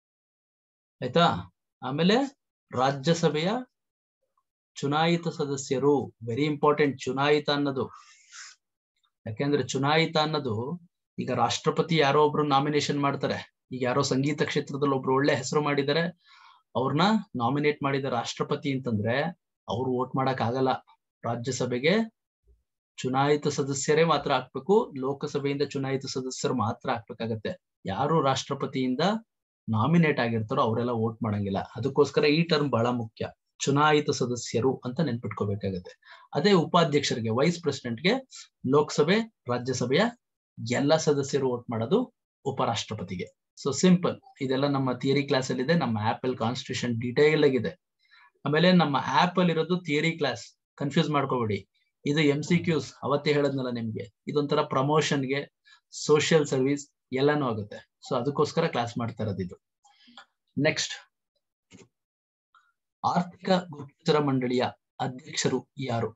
ಆಯ್ತಾ ಆಮೇಲೆ ರಾಜ್ಯಸಭೆಯ ಚುನಾಯಿತ ಸದಸ್ಯರು ವೆರಿ ಇಂಪಾರ್ಟೆಂಟ್ ಚುನಾಯಿತ ಅನ್ನೋದು ಯಾಕೆಂದ್ರೆ ಚುನಾಯಿತ ಅನ್ನೋದು ಈಗ ರಾಷ್ಟ್ರಪತಿ ಯಾರೋ ಒಬ್ರು ನಾಮಿನೇಷನ್ ಮಾಡ್ತಾರೆ ಈಗ ಯಾರೋ ಸಂಗೀತ ಕ್ಷೇತ್ರದಲ್ಲಿ ಒಬ್ರು ಒಳ್ಳೆ ಹೆಸರು ಮಾಡಿದ್ದಾರೆ ಅವ್ರನ್ನ ನಾಮಿನೇಟ್ ಮಾಡಿದ ರಾಷ್ಟ್ರಪತಿ ಅಂತಂದ್ರೆ ಅವ್ರು ವೋಟ್ ಮಾಡಕ್ ಆಗಲ್ಲ ರಾಜ್ಯಸಭೆಗೆ ಚುನಾಯಿತ ಸದಸ್ಯರೇ ಮಾತ್ರ ಹಾಕ್ಬೇಕು ಲೋಕಸಭೆಯಿಂದ ಚುನಾಯಿತ ಸದಸ್ಯರು ಮಾತ್ರ ಹಾಕ್ಬೇಕಾಗತ್ತೆ ಯಾರು ರಾಷ್ಟ್ರಪತಿಯಿಂದ ನಾಮಿನೇಟ್ ಆಗಿರ್ತಾರೋ ಅವರೆಲ್ಲ ವೋಟ್ ಮಾಡಂಗಿಲ್ಲ ಅದಕ್ಕೋಸ್ಕರ ಈ ಟರ್ಮ್ ಬಹಳ ಮುಖ್ಯ ಚುನಾಯಿತ ಸದಸ್ಯರು ಅಂತ ನೆನ್ಪಿಟ್ಕೋಬೇಕಾಗತ್ತೆ ಅದೇ ಉಪಾಧ್ಯಕ್ಷರಿಗೆ ವೈಸ್ ಪ್ರೆಸಿಡೆಂಟ್ಗೆ ಲೋಕಸಭೆ ರಾಜ್ಯಸಭೆಯ ಎಲ್ಲ ಸದಸ್ಯರು ವೋಟ್ ಮಾಡೋದು ಉಪರಾಷ್ಟ್ರಪತಿಗೆ ಸೊ ಸಿಂಪಲ್ ಇದೆಲ್ಲ ನಮ್ಮ ಥಿಯರಿ ಕ್ಲಾಸ್ ಅಲ್ಲಿ ಇದೆ ನಮ್ಮ ಆಪ್ ಅಲ್ಲಿ ಕಾನ್ಸ್ಟಿಟ್ಯೂಷನ್ ಡೀಟೇಲ್ ಆಗಿದೆ ಆಮೇಲೆ ನಮ್ಮ ಆಪ್ ಅಲ್ಲಿ ಇರೋದು ಥಿಯರಿ ಕ್ಲಾಸ್ ಕನ್ಫ್ಯೂಸ್ ಮಾಡ್ಕೋಬೇಡಿ ಇದು ಎಂ ಸಿ ಕ್ಯೂಸ್ ಅವತ್ತೇ ಹೇಳದ್ನಲ್ಲ ನಿಮ್ಗೆ ಇದೊಂಥರ ಪ್ರಮೋಷನ್ಗೆ ಸೋಷಿಯಲ್ ಸರ್ವಿಸ್ ಎಲ್ಲಾನು ಆಗುತ್ತೆ ಸೊ ಅದಕ್ಕೋಸ್ಕರ ಕ್ಲಾಸ್ ಮಾಡ್ತಾ ಇರೋದು ಇದು ನೆಕ್ಸ್ಟ್ ಆರ್ಥಿಕ ಗುಪ್ತಚರ ಮಂಡಳಿಯ ಅಧ್ಯಕ್ಷರು ಯಾರು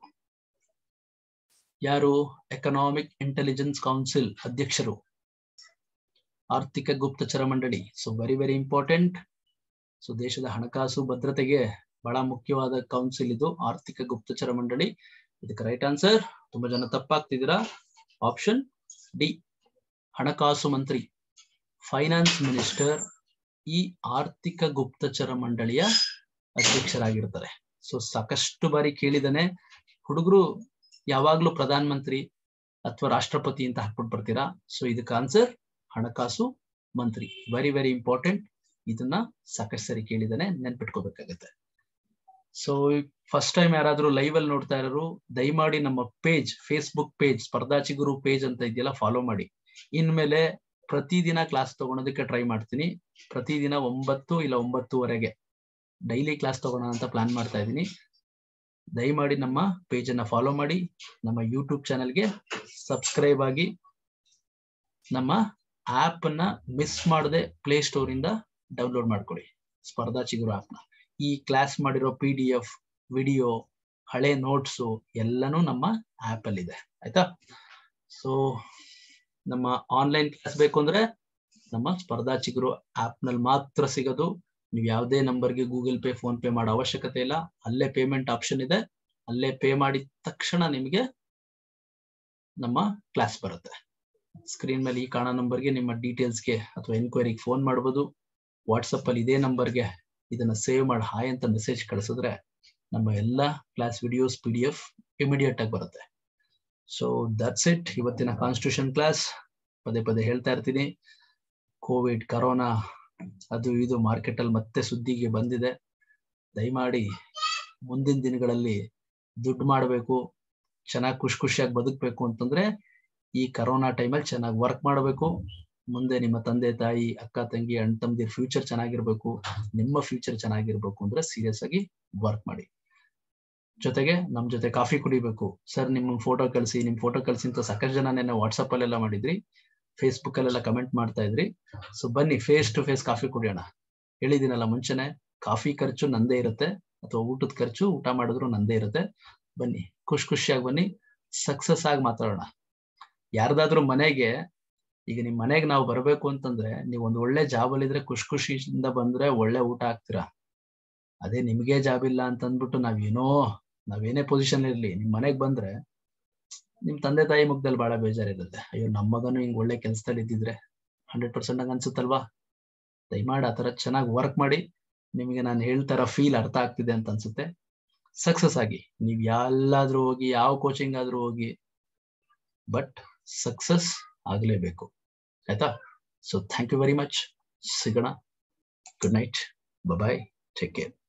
ಯಾರು ಎಕನಾಮಿಕ್ ಇಂಟೆಲಿಜೆನ್ಸ್ ಕೌನ್ಸಿಲ್ ಅಧ್ಯಕ್ಷರು ಆರ್ಥಿಕ ಗುಪ್ತಚರ ಮಂಡಳಿ so very very important so ದೇಶದ ಹಣಕಾಸು ಭದ್ರತೆಗೆ ಬಹಳ ಮುಖ್ಯವಾದ ಕೌನ್ಸಿಲ್ ಇದು ಆರ್ಥಿಕ ಗುಪ್ತಚರ ಮಂಡಳಿ ಇದಕ್ಕೆ ರೈಟ್ ಆನ್ಸರ್ ತುಂಬಾ ಜನ ತಪ್ಪಾಗ್ತಿದ್ದೀರಾ ಆಪ್ಷನ್ ಡಿ ಹಣಕಾಸು ಮಂತ್ರಿ ಫೈನಾನ್ಸ್ ಮಿನಿಸ್ಟರ್ ಈ ಆರ್ಥಿಕ ಗುಪ್ತಚರ ಮಂಡಳಿಯ ಅಧ್ಯಕ್ಷರಾಗಿರ್ತಾರೆ ಸೊ ಸಾಕಷ್ಟು ಬಾರಿ ಕೇಳಿದಾನೆ ಹುಡುಗರು ಯಾವಾಗ್ಲೂ ಪ್ರಧಾನ ಮಂತ್ರಿ ಅಥವಾ ರಾಷ್ಟ್ರಪತಿ ಅಂತ ಹಾಕ್ಬಿಟ್ಟು ಬರ್ತೀರಾ ಸೊ ಇದಕ್ಕೆ ಆನ್ಸರ್ ಹಣಕಾಸು ಮಂತ್ರಿ ವೆರಿ ವೆರಿ ಇಂಪಾರ್ಟೆಂಟ್ ಇದನ್ನ ಸಾಕಷ್ಟು ಸರಿ ಕೇಳಿದಾನೆ ನೆನ್ಪಿಟ್ಕೋಬೇಕಾಗತ್ತೆ ಸೊ ಫಸ್ಟ್ ಟೈಮ್ ಯಾರಾದ್ರೂ ಲೈವ್ ಅಲ್ಲಿ ನೋಡ್ತಾ ಇರೋರು ದಯಮಾಡಿ ನಮ್ಮ ಪೇಜ್ ಫೇಸ್ಬುಕ್ ಪೇಜ್ ಸ್ಪರ್ಧಾಚಿ ಗುರು ಪೇಜ್ ಅಂತ ಇದೆಯಲ್ಲ ಫಾಲೋ ಮಾಡಿ ಇನ್ಮೇಲೆ ಪ್ರತಿದಿನ ಕ್ಲಾಸ್ ತಗೊಳೋದಕ್ಕೆ ಟ್ರೈ ಮಾಡ್ತೀನಿ ಪ್ರತಿದಿನ ಒಂಬತ್ತು ಇಲ್ಲ ಒಂಬತ್ತುವರೆಗೆ ಡೈಲಿ ಕ್ಲಾಸ್ ತಗೋಣ ಅಂತ ಪ್ಲಾನ್ ಮಾಡ್ತಾ ಇದ್ದೀನಿ ದಯಮಾಡಿ ನಮ್ಮ ಪೇಜ್ ಅನ್ನ ಫಾಲೋ ಮಾಡಿ ನಮ್ಮ ಯೂಟ್ಯೂಬ್ ಚಾನೆಲ್ಗೆ ಸಬ್ಸ್ಕ್ರೈಬ್ ಆಗಿ ನಮ್ಮ ಆಪ್ ಅನ್ನ ಮಿಸ್ ಮಾಡದೆ ಪ್ಲೇ ಸ್ಟೋರ್ ಇಂದ ಡೌನ್ಲೋಡ್ ಮಾಡ್ಕೊಳ್ಳಿ ಸ್ಪರ್ಧಾ ಚಿಗುರು ಆಪ್ ನ ಈ ಕ್ಲಾಸ್ ಮಾಡಿರೋ ಪಿ ಡಿ ಎಫ್ ವಿಡಿಯೋ ಹಳೆ ನೋಟ್ಸು ಎಲ್ಲನೂ ನಮ್ಮ ಆಪ್ ಅಲ್ಲಿ ಇದೆ ಆಯ್ತಾ ಸೊ ನಮ್ಮ ಆನ್ಲೈನ್ ಕ್ಲಾಸ್ ಬೇಕು ಅಂದ್ರೆ ನಮ್ಮ ಸ್ಪರ್ಧಾ ಚಿಗುರು ಆಪ್ ನಲ್ಲಿ ಮಾತ್ರ ಸಿಗೋದು ನೀವು ಯಾವುದೇ ನಂಬರ್ಗೆ ಗೂಗಲ್ ಪೇ ಫೋನ್ ಪೇ ಮಾಡೋ ಅವಶ್ಯಕತೆ ಇಲ್ಲ ಅಲ್ಲೇ ಪೇಮೆಂಟ್ ಆಪ್ಷನ್ ಇದೆ ಅಲ್ಲೇ ಪೇ ಮಾಡಿದ ತಕ್ಷಣ ನಿಮಗೆ ನಮ್ಮ ಕ್ಲಾಸ್ ಬರುತ್ತೆ ಸ್ಕ್ರೀನ್ ಮೇಲೆ ಈ ಕಾಣೋ ನಂಬರ್ಗೆ ನಿಮ್ಮ ಡೀಟೇಲ್ಸ್ಗೆ ಅಥವಾ ಎನ್ಕ್ವೈರಿಗೆ ಫೋನ್ ಮಾಡ್ಬೋದು ವಾಟ್ಸಪ್ ಅಲ್ಲಿ ಇದೇ ನಂಬರ್ಗೆ ಇದನ್ನ ಸೇವ್ ಮಾಡಿ ಹಾಯ್ ಅಂತ ಮೆಸೇಜ್ ಕಳಿಸಿದ್ರೆ ನಮ್ಮ ಎಲ್ಲ class videos P D F immediate ಆಗಿ ಬರುತ್ತೆ ಸೊ ದಟ್ಸ್ ಇಟ್ ಇವತ್ತಿನ ಕಾನ್ಸ್ಟಿಟ್ಯೂಷನ್ ಕ್ಲಾಸ್ ಪದೇ ಪದೇ ಹೇಳ್ತಾ ಇರ್ತೀನಿ ಕೋವಿಡ್ ಕರೋನಾ ಅದು ಇದು ಮಾರ್ಕೆಟ್ ಅಲ್ಲಿ ಮತ್ತೆ ಸುದ್ದಿಗೆ ಬಂದಿದೆ ದಯಮಾಡಿ ಮುಂದಿನ ದಿನಗಳಲ್ಲಿ ದುಡ್ಡು ಮಾಡಬೇಕು ಚೆನ್ನಾಗಿ ಖುಷಿ ಖುಷಿಯಾಗಿ ಬದುಕಬೇಕು ಅಂತಂದ್ರೆ ಈ ಕರೋನಾ ಟೈಮಲ್ಲಿ ಚೆನ್ನಾಗಿ ವರ್ಕ್ ಮಾಡಬೇಕು ಮುಂದೆ ನಿಮ್ಮ ತಂದೆ ತಾಯಿ ಅಕ್ಕ ತಂಗಿ ಅಣ್ಣ ತಮ್ಮದಿರ್ ಫ್ಯೂಚರ್ ಚೆನ್ನಾಗಿರ್ಬೇಕು ನಿಮ್ಮ ಫ್ಯೂಚರ್ ಚೆನ್ನಾಗಿರ್ಬೇಕು ಅಂದ್ರೆ ಸೀರಿಯಸ್ ಆಗಿ ವರ್ಕ್ ಮಾಡಿ ಜೊತೆಗೆ ನಮ್ ಜೊತೆ ಕಾಫಿ ಕುಡಿಬೇಕು ಸರ್ ನಿಮ್ ಫೋಟೋ ಕಳಿಸಿ ನಿಮ್ ಫೋಟೋ ಕಳಿಸಿ ಅಂತ ಸಾಕಷ್ಟು ಜನ ನೆನ್ನೆ ವಾಟ್ಸಪ್ ಅಲ್ಲೆಲ್ಲ ಮಾಡಿದ್ರಿ ಫೇಸ್ಬುಕ್ ಅಲ್ಲೆಲ್ಲ ಕಮೆಂಟ್ ಮಾಡ್ತಾ ಇದ್ರಿ ಸೊ ಬನ್ನಿ ಫೇಸ್ ಟು ಫೇಸ್ ಕಾಫಿ ಕುಡಿಯೋಣ ಹೇಳಿದಿನಲ್ಲ ಮುಂಚೆನೆ ಕಾಫಿ ಖರ್ಚು ನಂದೇ ಇರುತ್ತೆ ಅಥವಾ ಊಟದ ಖರ್ಚು ಊಟ ಮಾಡಿದ್ರು ನಂದೇ ಇರುತ್ತೆ ಬನ್ನಿ ಖುಷಿ ಖುಷಿಯಾಗಿ ಬನ್ನಿ ಸಕ್ಸಸ್ ಆಗಿ ಮಾತಾಡೋಣ ಯಾರ್ದಾದ್ರೂ ಮನೆಗೆ ಈಗ ನಿಮ್ ಮನೆಗೆ ನಾವು ಬರ್ಬೇಕು ಅಂತಂದ್ರೆ ನೀವು ಒಂದ್ ಒಳ್ಳೆ ಜಾಬ್ ಅಲ್ಲಿ ಇದ್ರೆ ಖುಷಿ ಖುಷಿಯಿಂದ ಬಂದ್ರೆ ಒಳ್ಳೆ ಊಟ ಹಾಕ್ತೀರಾ ಅದೇ ನಿಮ್ಗೆ ಜಾಬ್ ಇಲ್ಲ ಅಂತ ಅಂದ್ಬಿಟ್ಟು ನಾವೇನೋ ನಾವೇನೇ ಪೊಸಿಷನ್ ಇರ್ಲಿ ನಿಮ್ ಮನೆಗ್ ಬಂದ್ರೆ ನಿಮ್ ತಂದೆ ತಾಯಿ ಮುಖದಲ್ಲಿ ಬಹಳ ಬೇಜಾರಿರುತ್ತೆ ಅಯ್ಯೋ ನಮ್ಮ ಮಗನು ಹಿಂಗ್ ಒಳ್ಳೆ ಕೆಲ್ಸದಲ್ಲಿ ಇದ್ದಿದ್ರೆ ಹಂಡ್ರೆಡ್ ಪರ್ಸೆಂಟ್ ಹಂಗ ಅನ್ಸುತ್ತಲ್ವಾ ದಯಮಾಡಿ ಆತರ ಚೆನ್ನಾಗಿ ವರ್ಕ್ ಮಾಡಿ ನಿಮಗೆ ನಾನು ಹೇಳ್ತಾರ ಫೀಲ್ ಅರ್ಥ ಆಗ್ತಿದೆ ಅಂತ ಅನ್ಸುತ್ತೆ ಸಕ್ಸಸ್ ಆಗಿ ನೀವ್ ಎಲ್ಲಾದ್ರೂ ಹೋಗಿ ಯಾವ ಕೋಚಿಂಗ್ ಆದ್ರೂ ಹೋಗಿ ಬಟ್ ಸಕ್ಸಸ್ ಆಗ್ಲೇಬೇಕು ಆಯ್ತಾ so thank you very much ಸಿಗೋಣ good night bye take care